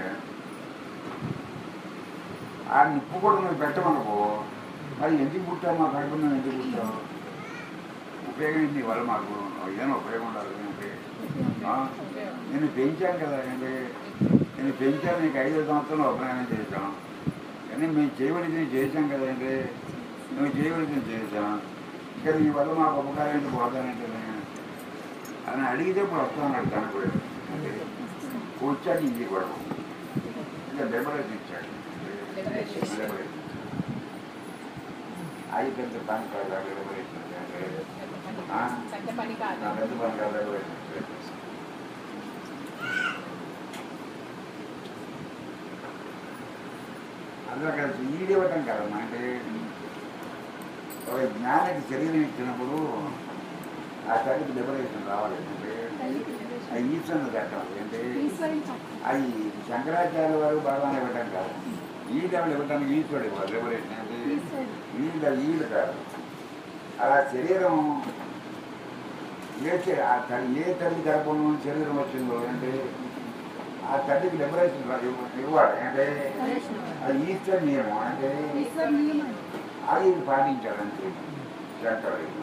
ఆ నిప్పు కూడా నువ్వు పెట్టమనుకో మరి ఎందుకు పుట్టావు మా కడుపు నువ్వు ఎందుకు పుట్టావు ఉపయోగం ఏంటి వల్ల మాకు ఏదైనా ఉపయోగం ఉండాలి ఏంటి ఆ? నేను పెంచాను కదా ఏంటి నేను పెంచాను నీకు ఐదు సంవత్సరాలు ఉపనయనం చేశాం కానీ మేము చేయవలసింది చేశాం కదండి నువ్వు చేయవలసింది చేశాం ఇంకా నీ వల్ల మాకు ఉపకారం ఏంటి పోతానంటే అని అడిగితే ఇప్పుడు వస్తాను తను కూడా అంటే వచ్చాడు ఇంటికి కూడా ఇంకా డెబరేజ్ ఇచ్చాడు డెబరేజ్ అది పెద్ద పని కాదు డెబరేజ్ ఆ? పెద్ద పని కాదు నా పెద్ద పని కాదు డెబరేజ్ అందులో కలిసి ఈడివ్వటం కదమ్మా అంటే ఒక జ్ఞానికి శరీరం ఇచ్చినప్పుడు ఆ తల్లికి లిబరేషన్ రావాలి అంటే ఆ ఈశ్వరుని కట్టడం అంటే ఈశ్వరుని చట్టం. అది శంకరాచార్య వారు భగవాన్ ఇవ్వటం కాదు ఈడలు ఇవ్వటానికి ఈశ్వరుడు ఇవ్వాలి లిబరేషన్ అంటే ఈశ్వరుడు. ఈడ ఈడు కాదు అలా శరీరం ఏ చే- ఆ తల్లి ఏ తల్లి గర్భం నుంచి శరీరం వచ్చిందో అంటే ఆ తల్లికి లిబరేషన్ ఇవ్వాలి అంటే అది ఈశ్వర నియమం అంటే ఈశ్వరు నియమం. అది పాటించాలంటే శంకరుడు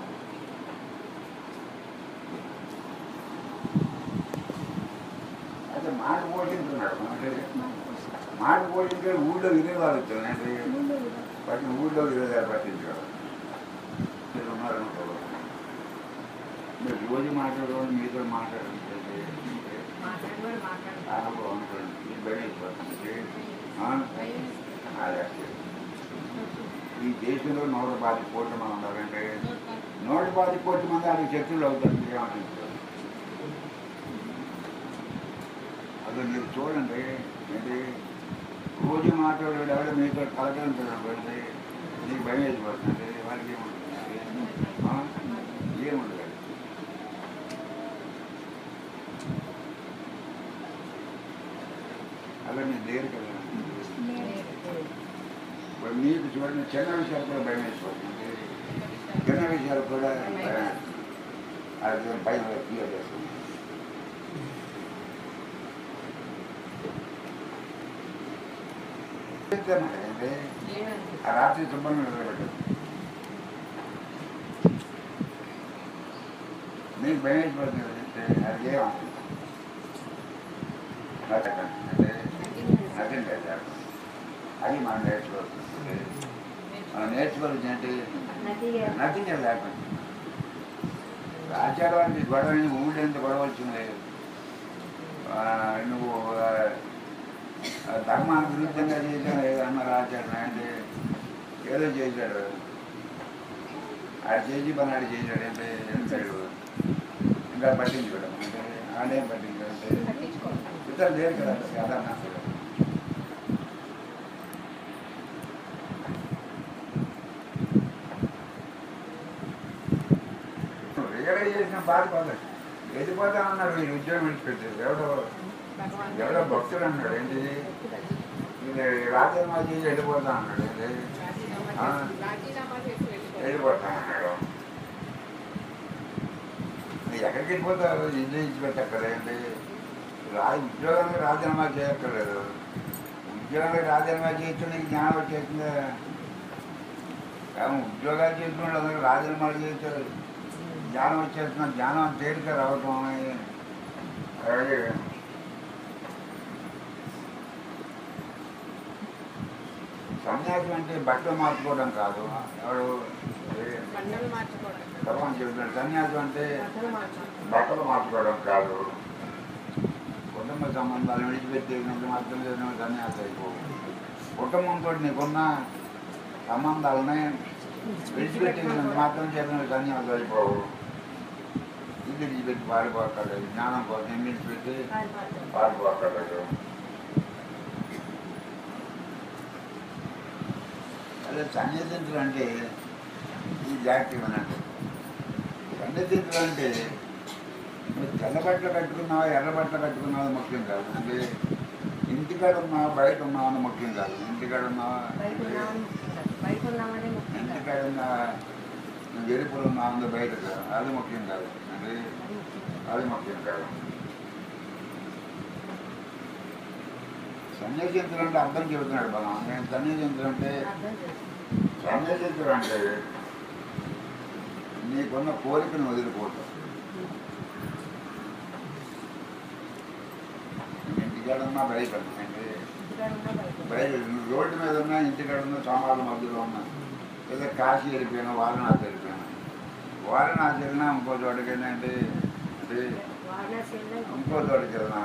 అయితే మాట పోషించున్నాడు అంటే మాట పోషించే ఊళ్ళో వినేవాళ్ళు వచ్చారు అంటే ముందు విధానం. పట్టిన ఊళ్ళో వినేదారు పట్టించారు మీరు ఉన్నారనుకో మీరు రోజు మాట్లాడేవాళ్ళు మీతో మాట్లాడుతుంటే మాట్లాడేవాడు మాట్లాడతాడు అనుభవం అనుకోండి ఈ భయమైపోతుంది ఆ? అదే ఈ దేశంలో నూట పాతి కోట్ల మంది ఉన్నారంటే నూట పాతి కోట్ల మంది అది శత్రువులు అవుతారు మీరు ఏమనిపిస్తారు అసలు మీరు చూడండి ఏంటి రోజు మాట్లాడేవాడు ఎవడ మీతో కలకంటున్నాడు నీకు భయం వేసిపోతుంది వాళ్ళకి ఏముంటుంది ఆ? ఏముండదు అలా మీరు లేరు కదా లేదు. ఇప్పుడు మీకు చూడండి చిన్న విషయాలు కూడా భయం వేసిపోతుంది చిన్న విషయాలు కూడా భయం. అది భయం క్లియర్ చేస్తుంది అంటే ఆ రాత్రి శుభ్రంగా నిలబెట్టారు మీకు భయం వేసిపోతుంది అంటే అది ఏమవుతుంది అంటే నథింగ్ లేదు అది మనం నేర్చుకోవచ్చు మనం నేర్చుకోవాల్సింది ఏంటి నదిగా నథింగ్ అది లేకుండా ఆచారానికి గొడవ అయింది ఊళ్ళో ఎంత గొడవ వచ్చింది ఆ, నువ్వు ఆ, ఆ ధర్మానికి విరుద్ధంగా చేశాను ఏదో అన్నారు ఆచారం అంటే ఏదో చేశాడు ఆడు చేసి పని ఆడు చేశాడు అంటే ఎంతాడు ఇంకా పట్టించుకోవడం అంటే ఆడేం పట్టించుకోవడం అంటే పట్టించుకోవాలి ఇతరులు లేరు కదా కదా అసలు రియలైజేషన్ బాధ పడదు వెళ్ళిపోతా అన్నాడు మీరు ఉద్యోగం విడిచిపెట్టారు ఎవడో భగవాన్ ఎవడో భక్తుడు అన్నాడు ఏంటి ఇది రాజీనామా చేసి వెళ్ళిపోతా అన్నాడు ఏంటి రాజీనామా చేసి- రాజీనామా చేసి వెళ్ళిపోవాలి వెళ్ళిపోతా అన్నాడు నువ్వు ఎక్కడికి వెళ్ళిపోతావు ఇల్లు ఇచ్చిపెట్టక్కర్లేదు ఏంటి రా ఉద్యోగానికి రాజీనామా చేయక్కర్లేదు ఉద్యోగానికి రాజీనామా చేస్తే నీకు జ్ఞానం వచ్చేసిందే కానీ ఉద్యోగాలు చేసిన వాళ్ళు అందరూ రాజీనామాలు చేశారు జ్ఞానం వచ్చేస్తున్న జ్ఞానం తేలిక రావటం అనేది అలాగే సన్యాసం అంటే బట్టలు మార్చుకోవడం కాదు ఎవడు ఏ- బండలు మార్చుకోవడం భగవాన్ చెబుతున్నాడు సన్యాసం అంటే బట్టలు మార్చాలి బట్టలు మార్చుకోవడం కాదు కుటుంబ సంబంధాలు విడిచిపెట్టేసినంత మాత్రం చేసిన సన్యాసం అయిపోవు కుటుంబంతో నీకున్న సంబంధాలని విడిచిపెట్టేసినంత మాత్రం చేసిన సన్యాసం అయిపోవు ఇది విడిచిపెట్టి పారిపోతాడు జ్ఞానం కోసం విడిచిపెట్టి పారిపోతాడు. పారిపోతాడు అదే సన్యాసించడం అంటే ఈ జాగ్రత్త అన్నట్టు సన్యాసించడం అంటే నువ్వు తెల్ల బట్టలు కట్టుకున్నావా ఎర్ర బట్టలు కట్టుకున్నావా అది ముఖ్యం కాదు అంటే ఇంటికాడ ఉన్నావా బయట ఉన్నావా అని ముఖ్యం కాదు ఇంటికాడ ఉన్నావా బయట ఉన్నామని ముఖ్యం. బయట ఉన్నామని ముఖ్యం కాదు. ఇంటికాడ ఉన్న నువ్వు వెలుపులు ఉన్నావు బయట కాదు అది ముఖ్యం కాదు అంటే అది ముఖ్యం కాదు. అది ముఖ్యం కాదు సన్యాసించడం అంటే అర్థం చెబుతున్నాడు బలం నేను సన్యాసించడం అంటే అర్థం చేసుకో. సన్యాసించడం అంటే నీకున్న కోరికను వదిలిపోతాం ఇంటికాడ ఉన్నా బయట అంటే ఇంటికాడ ఉన్నా బయట ఉన్నా. బయట రోడ్డు మీద ఉన్నా ఇంటికాడ ఉన్న సోమాల మధ్యలో ఉన్నా లేదా కాశీ వెళ్ళిపోయినా వారణాసి వెళ్ళిపోయినా వారణాసి వెళ్ళినా ఇంకో చోటకి ఏంటంటే అంటే వారణాసి వెళ్ళినా ఇంకో చోటకి వెళ్ళినా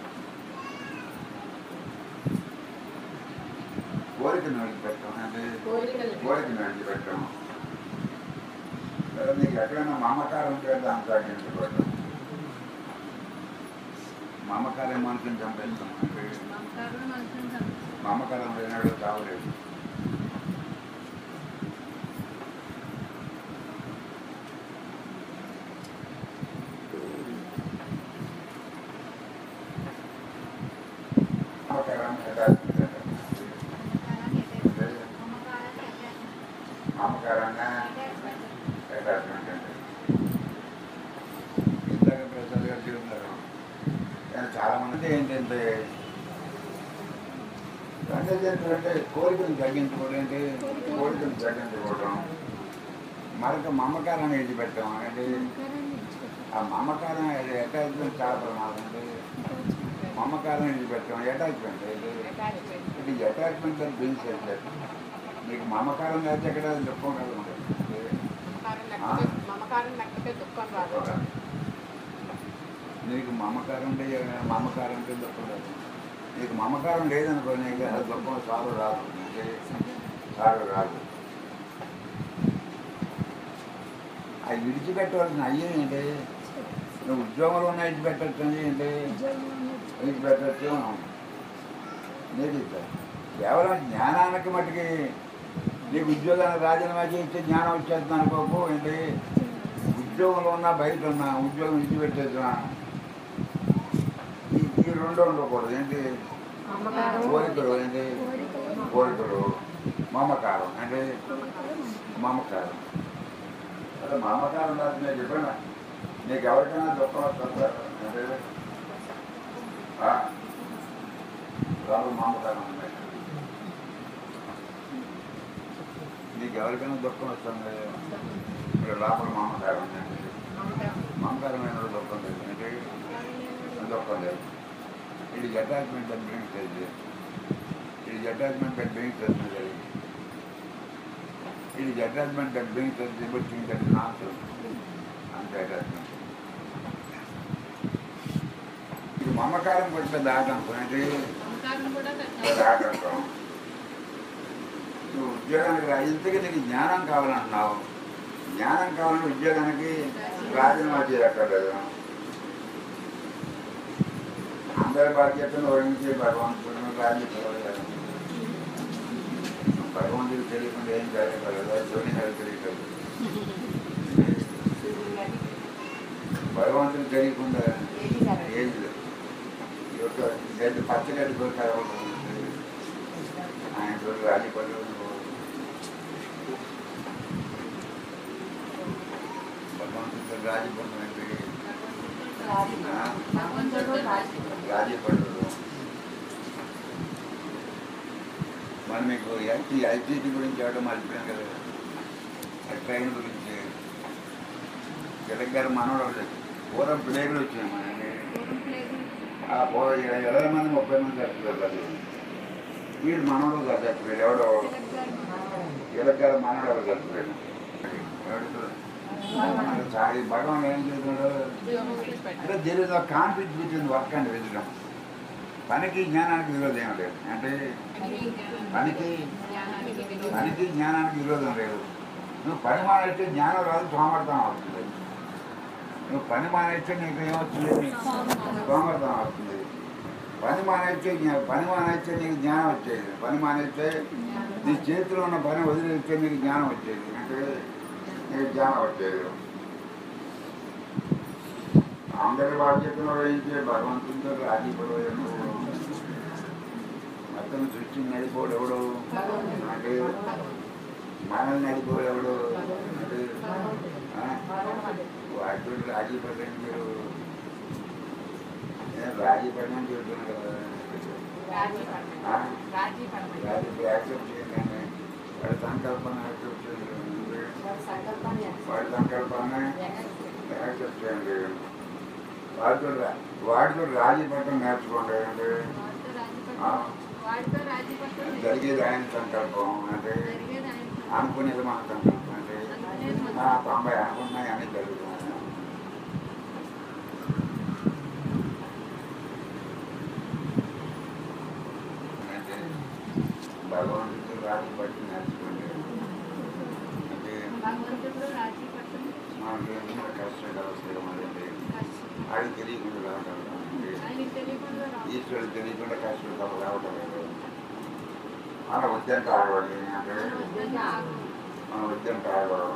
కోరికను విడిచిపెట్టాం అంటే కోరికలు కోరికను విడిచిపెట్టాం లేదా నీకు ఎక్కడైనా మమకారం ఉంటే దాన్ని తగ్గించుకోవటం మమకారం మనుషుని చంపేస్తాం అంటే మమకారం లేనాడు కావలేదు మమకారం మమకారంగా అటాచ్మెంట్ అంటే ఇందాక ప్రసాద్ గారు చెబుతున్నారు కానీ చాలా మంది ఏంటంటే రంగజంతులు అంటే కోరికను తగ్గించుకోవడం అంటే కోరికను తగ్గించుకోవడం మరొక మమకారాన్ని విడిచిపెట్టాం అంటే ఆ మమకారం అటాచ్మెంట్ చాలా ప్రమాదం అంటే మమకారం విడిచిపెట్టాం అటాచ్మెంట్ అంటే అటాచ్మెంట్ ఇది అటాచ్మెంట్ అని బిల్స్ అయితే నీకు మమకారం లేకపోతే ఎక్కడ దుఃఖం కాదు ఉంటుంది మమకారం లేకపోతే మమకారం లేకపోతే దుఃఖం రాదు నీకు మమకారం ఉంటే మమకారం ఉంటే దుఃఖం రాదు నీకు మమకారం లేదనుకో నీకు అది దుఃఖం సాగు రాదు అంటే సాగు రాదు అవి విడిచిపెట్టవలసిన అయ్యే ఏంటి నువ్వు ఉద్యోగంలో ఉన్న విడిచిపెట్టచ్చు అని ఏంటి విడిచిపెట్టచ్చు నీకు ఇస్తారు కేవలం జ్ఞానానికి మట్టుకి నీకు ఉద్యోగానికి రాజీనామా చేస్తే జ్ఞానం వచ్చేస్తుంది అనుకోకు ఏంటి ఉద్యోగంలో ఉన్నా బయట ఉన్నా ఉద్యోగం విడిచిపెట్టేస్తున్నా ఈ ఈ రెండు ఉండకూడదు ఏంటి అమ్మకారం కోరికలు ఏంటి కోరికలు మమకారం అంటే మమకారం అదే మమకారం రాదు నేను చెప్పాను నీకు ఎవరికైనా దుఃఖం వస్తుందా అంటే ఆ? రాదు మమకారం ఉంది నీకు ఎవరికైనా దుఃఖం వస్తుంది ఇక్కడ లోపల మమకారం ఉందండి అమ్మకారం మమకారమైన దుఃఖం లేదు అంటే దుఃఖం లేదు ఇది అటాచ్మెంట్ అండ్ బ్రింగ్ చేసి ఇది అటాచ్మెంట్ అండ్ బ్రింగ్ చేస్తుంది ఇది అటాచ్మెంట్ అండ్ బ్రింగ్ చేసి ఎవ్రీథింగ్ దట్ నాట్ అంతే అటాచ్మెంట్ ఇది మమకారం కొంచెం దాటంకం అంటే మమకారం కూడా దాటంకం నువ్వు ఉద్యోగానికి రా ఇంతకీ నీకు జ్ఞానం కావాలంటున్నావు జ్ఞానం కావాలంటే ఉద్యోగానికి రాజీనామా చేయక్కర్లేదు అందరి బాధ్యతను వహించి భగవంతుడు రాజీపడలేదు భగవంతుడికి తెలియకుండా ఏం జరగలేదు ధోని గారికి తెలియదు భగవంతుడికి తెలియకుండా ఏది జరగదు. ఏది లేదు ఈ యొక్క గడ్డి పచ్చగడ్డి దొరకాలి ఆయన చూడు రాజీపడలేదు భగవంతుడితో రాజీపడడం అంటే రాజీ. భగవంతుడు రాజీ. రాజీ పడదు మరి మీకు ఎల్టీ ఎల్టీటీ గురించి ఎవడో మర్చిపోయాను కదా ట్రైన్ గురించి తెలంగాణ మనోడు పూర్వం ప్లేగులు వచ్చినాయి మనకి ఆ పో ఇరవై మంది ముప్పై మంది చచ్చిపోయారు అది వీడు మనోడు కాదు చచ్చిపోయాడు ఎవడో తెలంగాణ మనోడు ఎవరు చచ్చిపోయాడు ఎవడు సారీ భగవాన్ ఏం చేస్తున్నాడు అంటే there is conflict between work and wisdom పనికి జ్ఞానానికి విరోధం ఏం లేదు అంటే పనికి పనికి జ్ఞానానికి విరోధం లేదు నువ్వు పని మానేస్తే జ్ఞానం రాదు సోమర్థం అవుతుంది నువ్వు పని మానేస్తే నీకు ఏమవుతుంది సోమర్థం అవుతుంది పని మానేస్తే జ్ఞా- పని మానేస్తే నీకు జ్ఞానం వచ్చేది పని మానేస్తే నీ చేతిలో ఉన్న పని వదిలేస్తే నీకు జ్ఞానం వచ్చేది అంటే నీకు జ్ఞానం వచ్చేది అందరి బాధ్యతలు వహించే భగవంతుడితో రాజీ పడవేమో మొత్తం సృష్టి నడిపోడు ఎవడు అంటే మనల్ని నడిపోడు ఎవడు అంటే ఆ? వాటితో రాజీ పడండి మీరు నేను రాజీ పడమని చెబుతున్నాను కదా ఆ? రాజీ యాక్సెప్ట్ చేయండి వాడి సంకల్పాన్ని యాక్సెప్ట్ చేయండి సంకల్పాన్ని వాడి సంకల్పాన్ని యాక్సెప్ట్ చేయండి వాడితో రా- వాడితో రాజీ పడటం నేర్చుకోండి అంటే ఆ? వాడితో రాజీ పట్టడం జరిగేది ఆయన సంకల్పం అంటే జరిగేది ఆయన అనుకునేది మన సంకల్పం అంటే ఆ తొంభై అనుకున్నాయి అని జరుగుతున్నాయి అంటే భగవంతుడు రాజీ పట్టి నేర్చుకోండి అంటే భగవంతుడితో రాజీ పట్టడం మనకి ఎన్నో కష్టాలు వస్తాయి మనకి అది తెలియకుండా రావడం అంటే ఆయనకి తెలియకుండా రావడం. ఈశ్వరుడు తెలియకుండా కష్టాలు తప్ప రావటం లేదు మన ఉద్యంత ఆగవాలి అంటే మన ఉద్యంత ఆగడం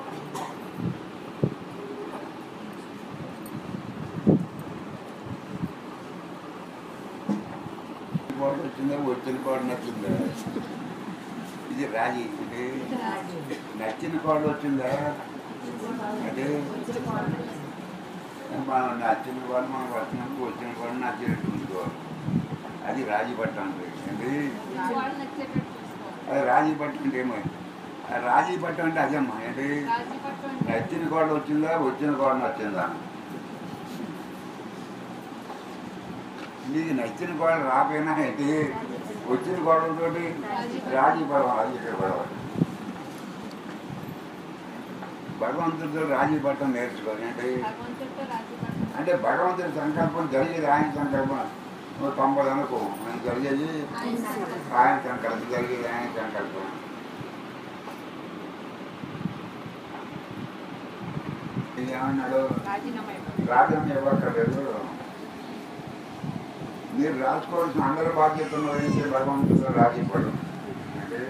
కోట వచ్చిందా వచ్చిన కోట నచ్చిందా ఇది రాజీ అంటే నచ్చిన కోట వచ్చిందా అంటే మనం నచ్చిన కోట మనం వచ్చినప్పుడు వచ్చిన కోట నచ్చినట్టు ఉంచుకోవాలి అది రాజీ పట్టం అంటే అంటే వాళ్ళు నచ్చేటట్టు చూసుకోవాలి. అది రాజీ పట్టం అంటే ఏమో ఆ రాజీ పట్టం అంటే అదేమ్మా అంటే రాజీ పట్టడం అంటే నచ్చిన కోట వచ్చిందా వచ్చిన కోట నచ్చిందా నీకు నచ్చిన కోట రాపోయినా ఏంటి వచ్చిన కోటలతో రాజీ పడవ అది ఇక్కడ పడవ భగవంతుడితో రాజీ పట్టం నేర్చుకోవాలి అంటే భగవంతుడితో రాజీ పట్టడం అంటే భగవంతుడి సంకల్పం జరిగేది ఆయన సంకల్పం నువ్వు తొంభై అనుకో నేను జరిగేది ఆయన సంకల్పం. ఆయన సంకల్పం జరిగేది ఆయన సంకల్పం ఇది ఏమన్నాడు రాజీనామా ఇవ్వడం. రాజం ఇవ్వక్కర్లేదు మీరు రాసుకోవాల్సిన అందరి బాధ్యతను వహించే భగవంతుడు రాజీపడు అంటే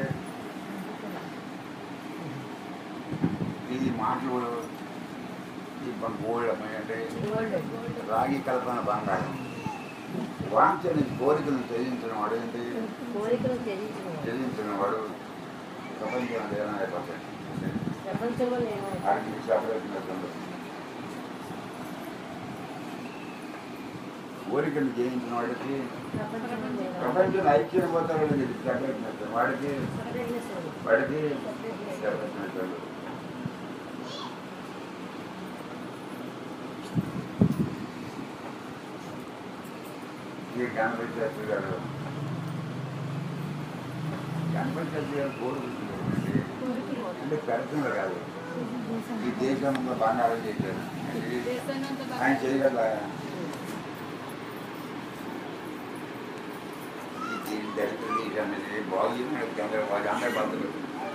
ఇది మాటలు ఈ గోల్డ్ అంటే రాగి కల్పన బంగారం వాంఛని కోరికలను త్యజించిన వాడు ఏంటి కోరికలు తెలియదు త్యజించిన వాడు ప్రపంచం ఏమైనా అయిపోతాడు ప్రపంచంలో నేను అడిగి సపరేట్ కోరికలు జయించిన వాడికి ప్రపంచంలో నేను ప్రపంచం ఐక్యం పోతాడు సపరేట్ వాడికి సపరేట్నెస్ ఉంది. వాడికి సపరేట్నెస్. సెపరేట్ ఈ గణపతి శాస్త్రి గారు గణపతి శాస్త్రి గారు కోరుకుంటున్నారు అంటే పెడుతున్నారు కాదు ఈ దేశంలో బంగారం చేశారు ఇది దేశాన్నంతా ఆయన బాగా చేయగల ఇది దళితుల దేశం ఇది బాగుంది అందరూ వాళ్ళు అందరూ బంధువులు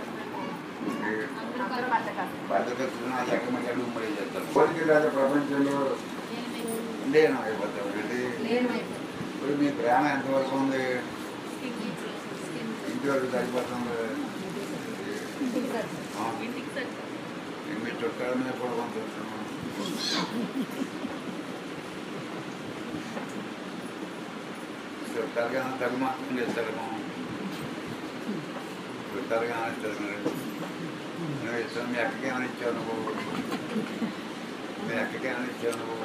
అందరూ బతకాలి. బద్దకస్తున్నా ఎక్కడికి ఉమ్మడి చేస్తారు కోరిక లేదా ప్రపంచంలో లేను అయిపోతాం అంటే లేనమైపోయింది. ఇప్పుడు మీ ప్రేమ ఎంతవరకు ఉంది స్కిన్ స్కిన్ ఇంటి వరకు సరిపోతుంది ఇంటికి కాదు. ఆ, ఇంటికి సరిపోతుంది. మీ చుట్టాల మీద పడుకొని చూస్తున్నాం చుట్టాలుగా తగు మాత్రం చేస్తారు చుట్టాలుగా ఇస్తారు నువ్వు ఇస్తాను మీ అక్కకి ఏమైనా ఇచ్చావు నువ్వు మీ అక్కకి ఏమైనా ఇచ్చావు నువ్వు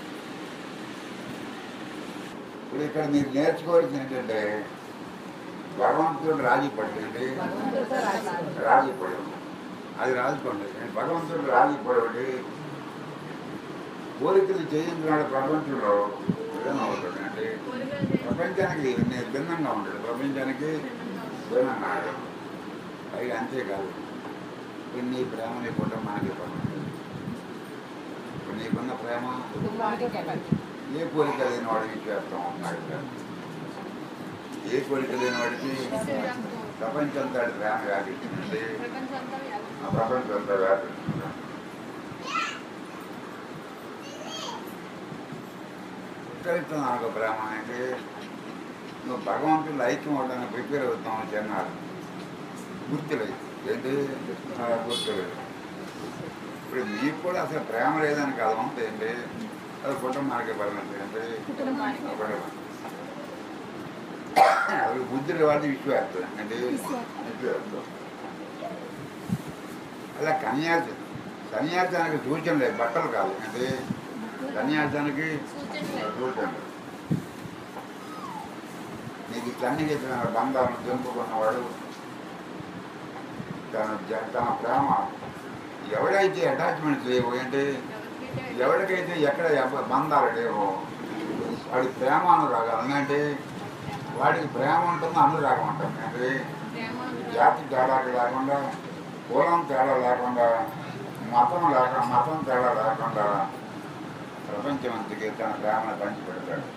ఇప్పుడు ఇక్కడ మీరు నేర్చుకోవాల్సింది ఏంటంటే భగవంతుడు రాజీ పడుతుంది భగవంతుడితో రాజీ రాజీ పడు అది రాజుకోండి భగవంతుడు రాజీ పడేవాడి కోరికలు చేయించినాడు ప్రపంచంలో ఏమవుతుంది అంటే ప్రపంచానికి నే- భిన్నంగా ఉంటాడు ప్రపంచానికి భిన్నంగా ఉన్నాడు అది అంతేకాదు ఇప్పుడు నీ ప్రేమ నీ కుటుంబానికి పని ఇప్పుడు నీకున్న ప్రేమ కుటుంబానికి పని. ఏ కోరిక లేని వాడికి చేస్తాం ఉన్నాడు ఏ కోరిక లేని వాడికి ప్రపంచం తాడు ప్రేమ వ్యాపించింది ప్రపంచంతో వ్యాపించింది. ఆ ప్రపంచం అంతా వ్యాపించింది ఉత్తరిస్తున్న నాకు ప్రేమ అంటే నువ్వు భగవంతుడు ఐక్యం అవడానికి ప్రిపేర్ అవుతావు చెన్నారు గుర్తులేదు ఏంటి ఆ, గుర్తులేదు ఇప్పుడు మీకు కూడా అసలు ప్రేమ లేదని కాదు అంతే ఏంటి అది కుటుంబానికి పరిణతి ఏంటి కుటుంబానికి. ఒకటి. అది బుద్ధుడి వాళ్ళు విశ్వాసం అంటే విశ్వాసం అలా కన్యాసి సన్యాసానికి సూచన లేదు బట్టలు కాదు అంటే సన్యాసానికి సూచన లేదు. నీకు సన్నిహితమైన బంధాలను తెంపుకున్నవాడు తన జ- తన ప్రేమ ఎవడైతే అటాచ్మెంట్స్ లేవు అంటే ఎవరికైతే ఎక్కడ ఎవ- బంధాలు లేవో వాడి ప్రేమ అనురాగాలు అంటే వాడికి ప్రేమ ఉంటుంది అనురాగం ఉంటుంది అంటే జాతి తేడా లేకుండా కులం తేడా లేకుండా మతం లేక మతం తేడా లేకుండా ప్రపంచం అంతకి తన ప్రేమను పంచిపెడతాడు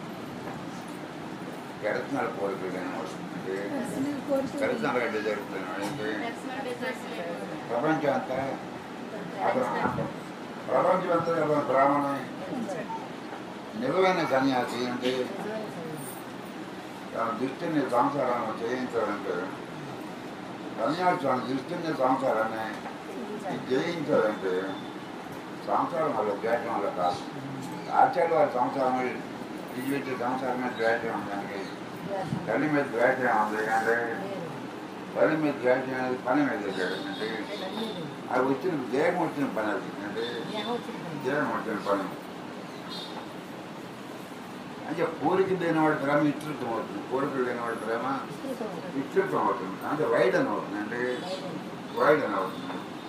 గెడుతున్నాడు కోరికలు అంటే పర్సనల్ కోరికలు గెడుతున్నాడు గడ్డి జరుగుతున్నాడు అంటే పర్సనల్ డిజైర్స్ లేవు. ప్రపంచం అంతా అతను ప్రపంచం అంతా అతని ప్రేమని నిజమైన సన్యాసి అంటే తన దృష్టిని సంసారాన్ని చేయించాలంటే సన్యాసి తన దృష్టిని సంసారాన్ని జయించాలంటే సంసారం వల్ల ద్వేషం వల్ల కాదు ఆచార్య వారి సంసారం విడిచిపెట్టి సంసారం మీద ద్వేషం ఉండడానికి తల్లి మీద ద్వేషం ఉంది అంటే తల్లి మీద ద్వేషం అనేది పని మీద వెళ్ళాడు అంటే అది వచ్చిన దేహం వచ్చిన పని అది అంటే దేహం వచ్చిన పని అంటే కోరిక లేనివాడి ప్రేమ విస్తృతం అవుతుంది కోరిక లేనివాడి ప్రేమ విస్తృతం అవుతుంది అంటే వైడ్ అని అవుతుంది అంటే వైడ్ అని అవుతుంది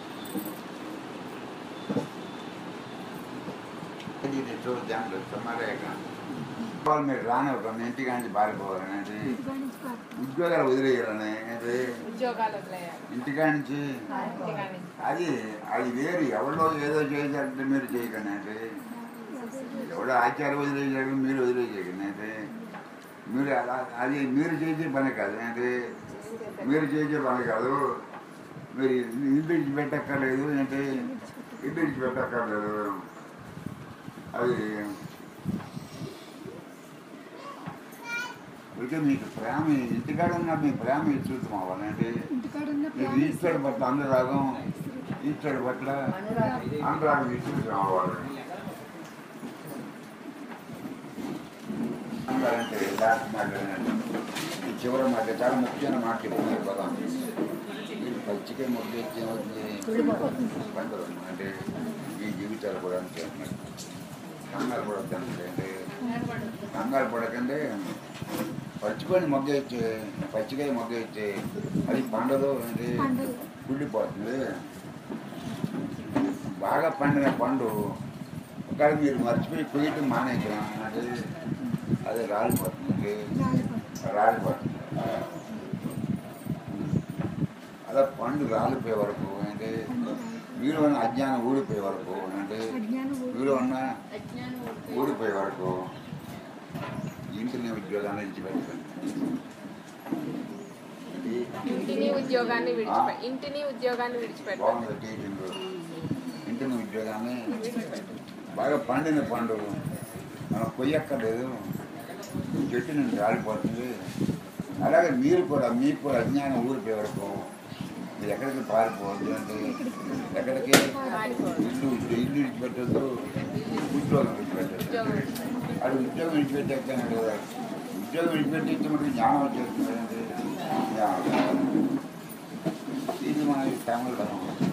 ఇది ఇది చూద్దాం సుమారేగా వాళ్ళు మీరు రానివ్వకండి ఇంటికి నుంచి పారిపోవాలని అంటే ఇంటికాడ నుంచి పారిపో- ఉద్యోగాలు వదిలేయాలని అంటే ఉద్యోగాలు వదిలేయాలి ఇంటికాడ నుంచి ఇంటికాడ నుంచి. అది అది వేరు ఎవరో ఏదో చేశారంటే మీరు చేయకండి అంటే ఎవడో ఆచార్య వదిలేసాడు మీరు వదిలేసేయకండి అంటే మీరు అలా అది మీరు చేసే పని కాదు అంటే మీరు చేసే పని కాదు మీరు ఇల్లు విడిచిపెట్టక్కర్లేదు అంటే ఇల్లు విడిచిపెట్టక్కర్లేదు అది అయితే మీకు ప్రేమ ఇంటికాడ ఉన్న మీ ప్రేమ విస్తృతం అవ్వాలి అంటే ఇంటికాడ ఉన్న మీరు ప్రేమ ఈశ్వరుడు పట్ల అనురాగం ఈశ్వరుడు పట్ల అనురాగం విస్తృతం అవ్వాలి అంటే లాస్ట్ మాట వినండి. ఈ చివరి మాట చాలా ముఖ్యమైన మాట చెప్తున్నారు కదా మీరు పచ్చికే ముద్ద ఏమవుతుంది పండుగ అంటే ఈ జీవితాలు కూడా అంతే కంగారు పడద్దంటే అంటే కంగారు పడకండి పచ్చికొని మొగ్గ ఇచ్చి పచ్చికాయ మొగ్గ ఇచ్చి అది పండదు అంటే పండదు. కుళ్ళిపోతుంది బాగా పండిన పండు ఒకవేళ మీరు మర్చిపోయి కొయ్యటం మానేసాం అంటే అది రాలిపోతుంది రాలిపోతుంది. రాలిపోతుంది అలా పండు రాలిపోయే వరకు అంటే మీరు ఉన్న అజ్ఞానం ఊడిపోయే వరకు అంటే అజ్ఞానం ఊడి- మీరు ఉన్న అజ్ఞానం ఊడిపోయి ఊడిపోయే వరకు ఇంటిని ఉద్యోగాన్ని ఇచ్చిపెట్టండి ఇది ఇంటిని ఉద్యోగాన్ని విడిచిపె ఇంటిని ఉద్యోగాన్ని విడిచిపెట్టాలి బాగుంది టీచింగ్ ఇంటిని ఉద్యోగాన్ని బాగా పండిన పండు మనం కొయ్యక్కర్లేదు చెట్టు నుండి రాలిపోతుంది అలాగే మీరు కూడా మీకు కూడా అజ్ఞానం ఊరిపోయే వరకు మీరు ఎక్కడికి పారిపోవద్దు అంటే ఎక్కడికి ఇల్లు ఇల్లు విడిచిపెట్టద్దు ఉద్యోగం విడిచిపెట్టద్దు అది ఉద్యోగం విడిచిపెట్టాకనే కదా ఉద్యోగం విడిచిపెట్టి మనకి జ్ఞానం వచ్చేస్తుంది అంటే జ్ఞానం ఇది మన తమిళ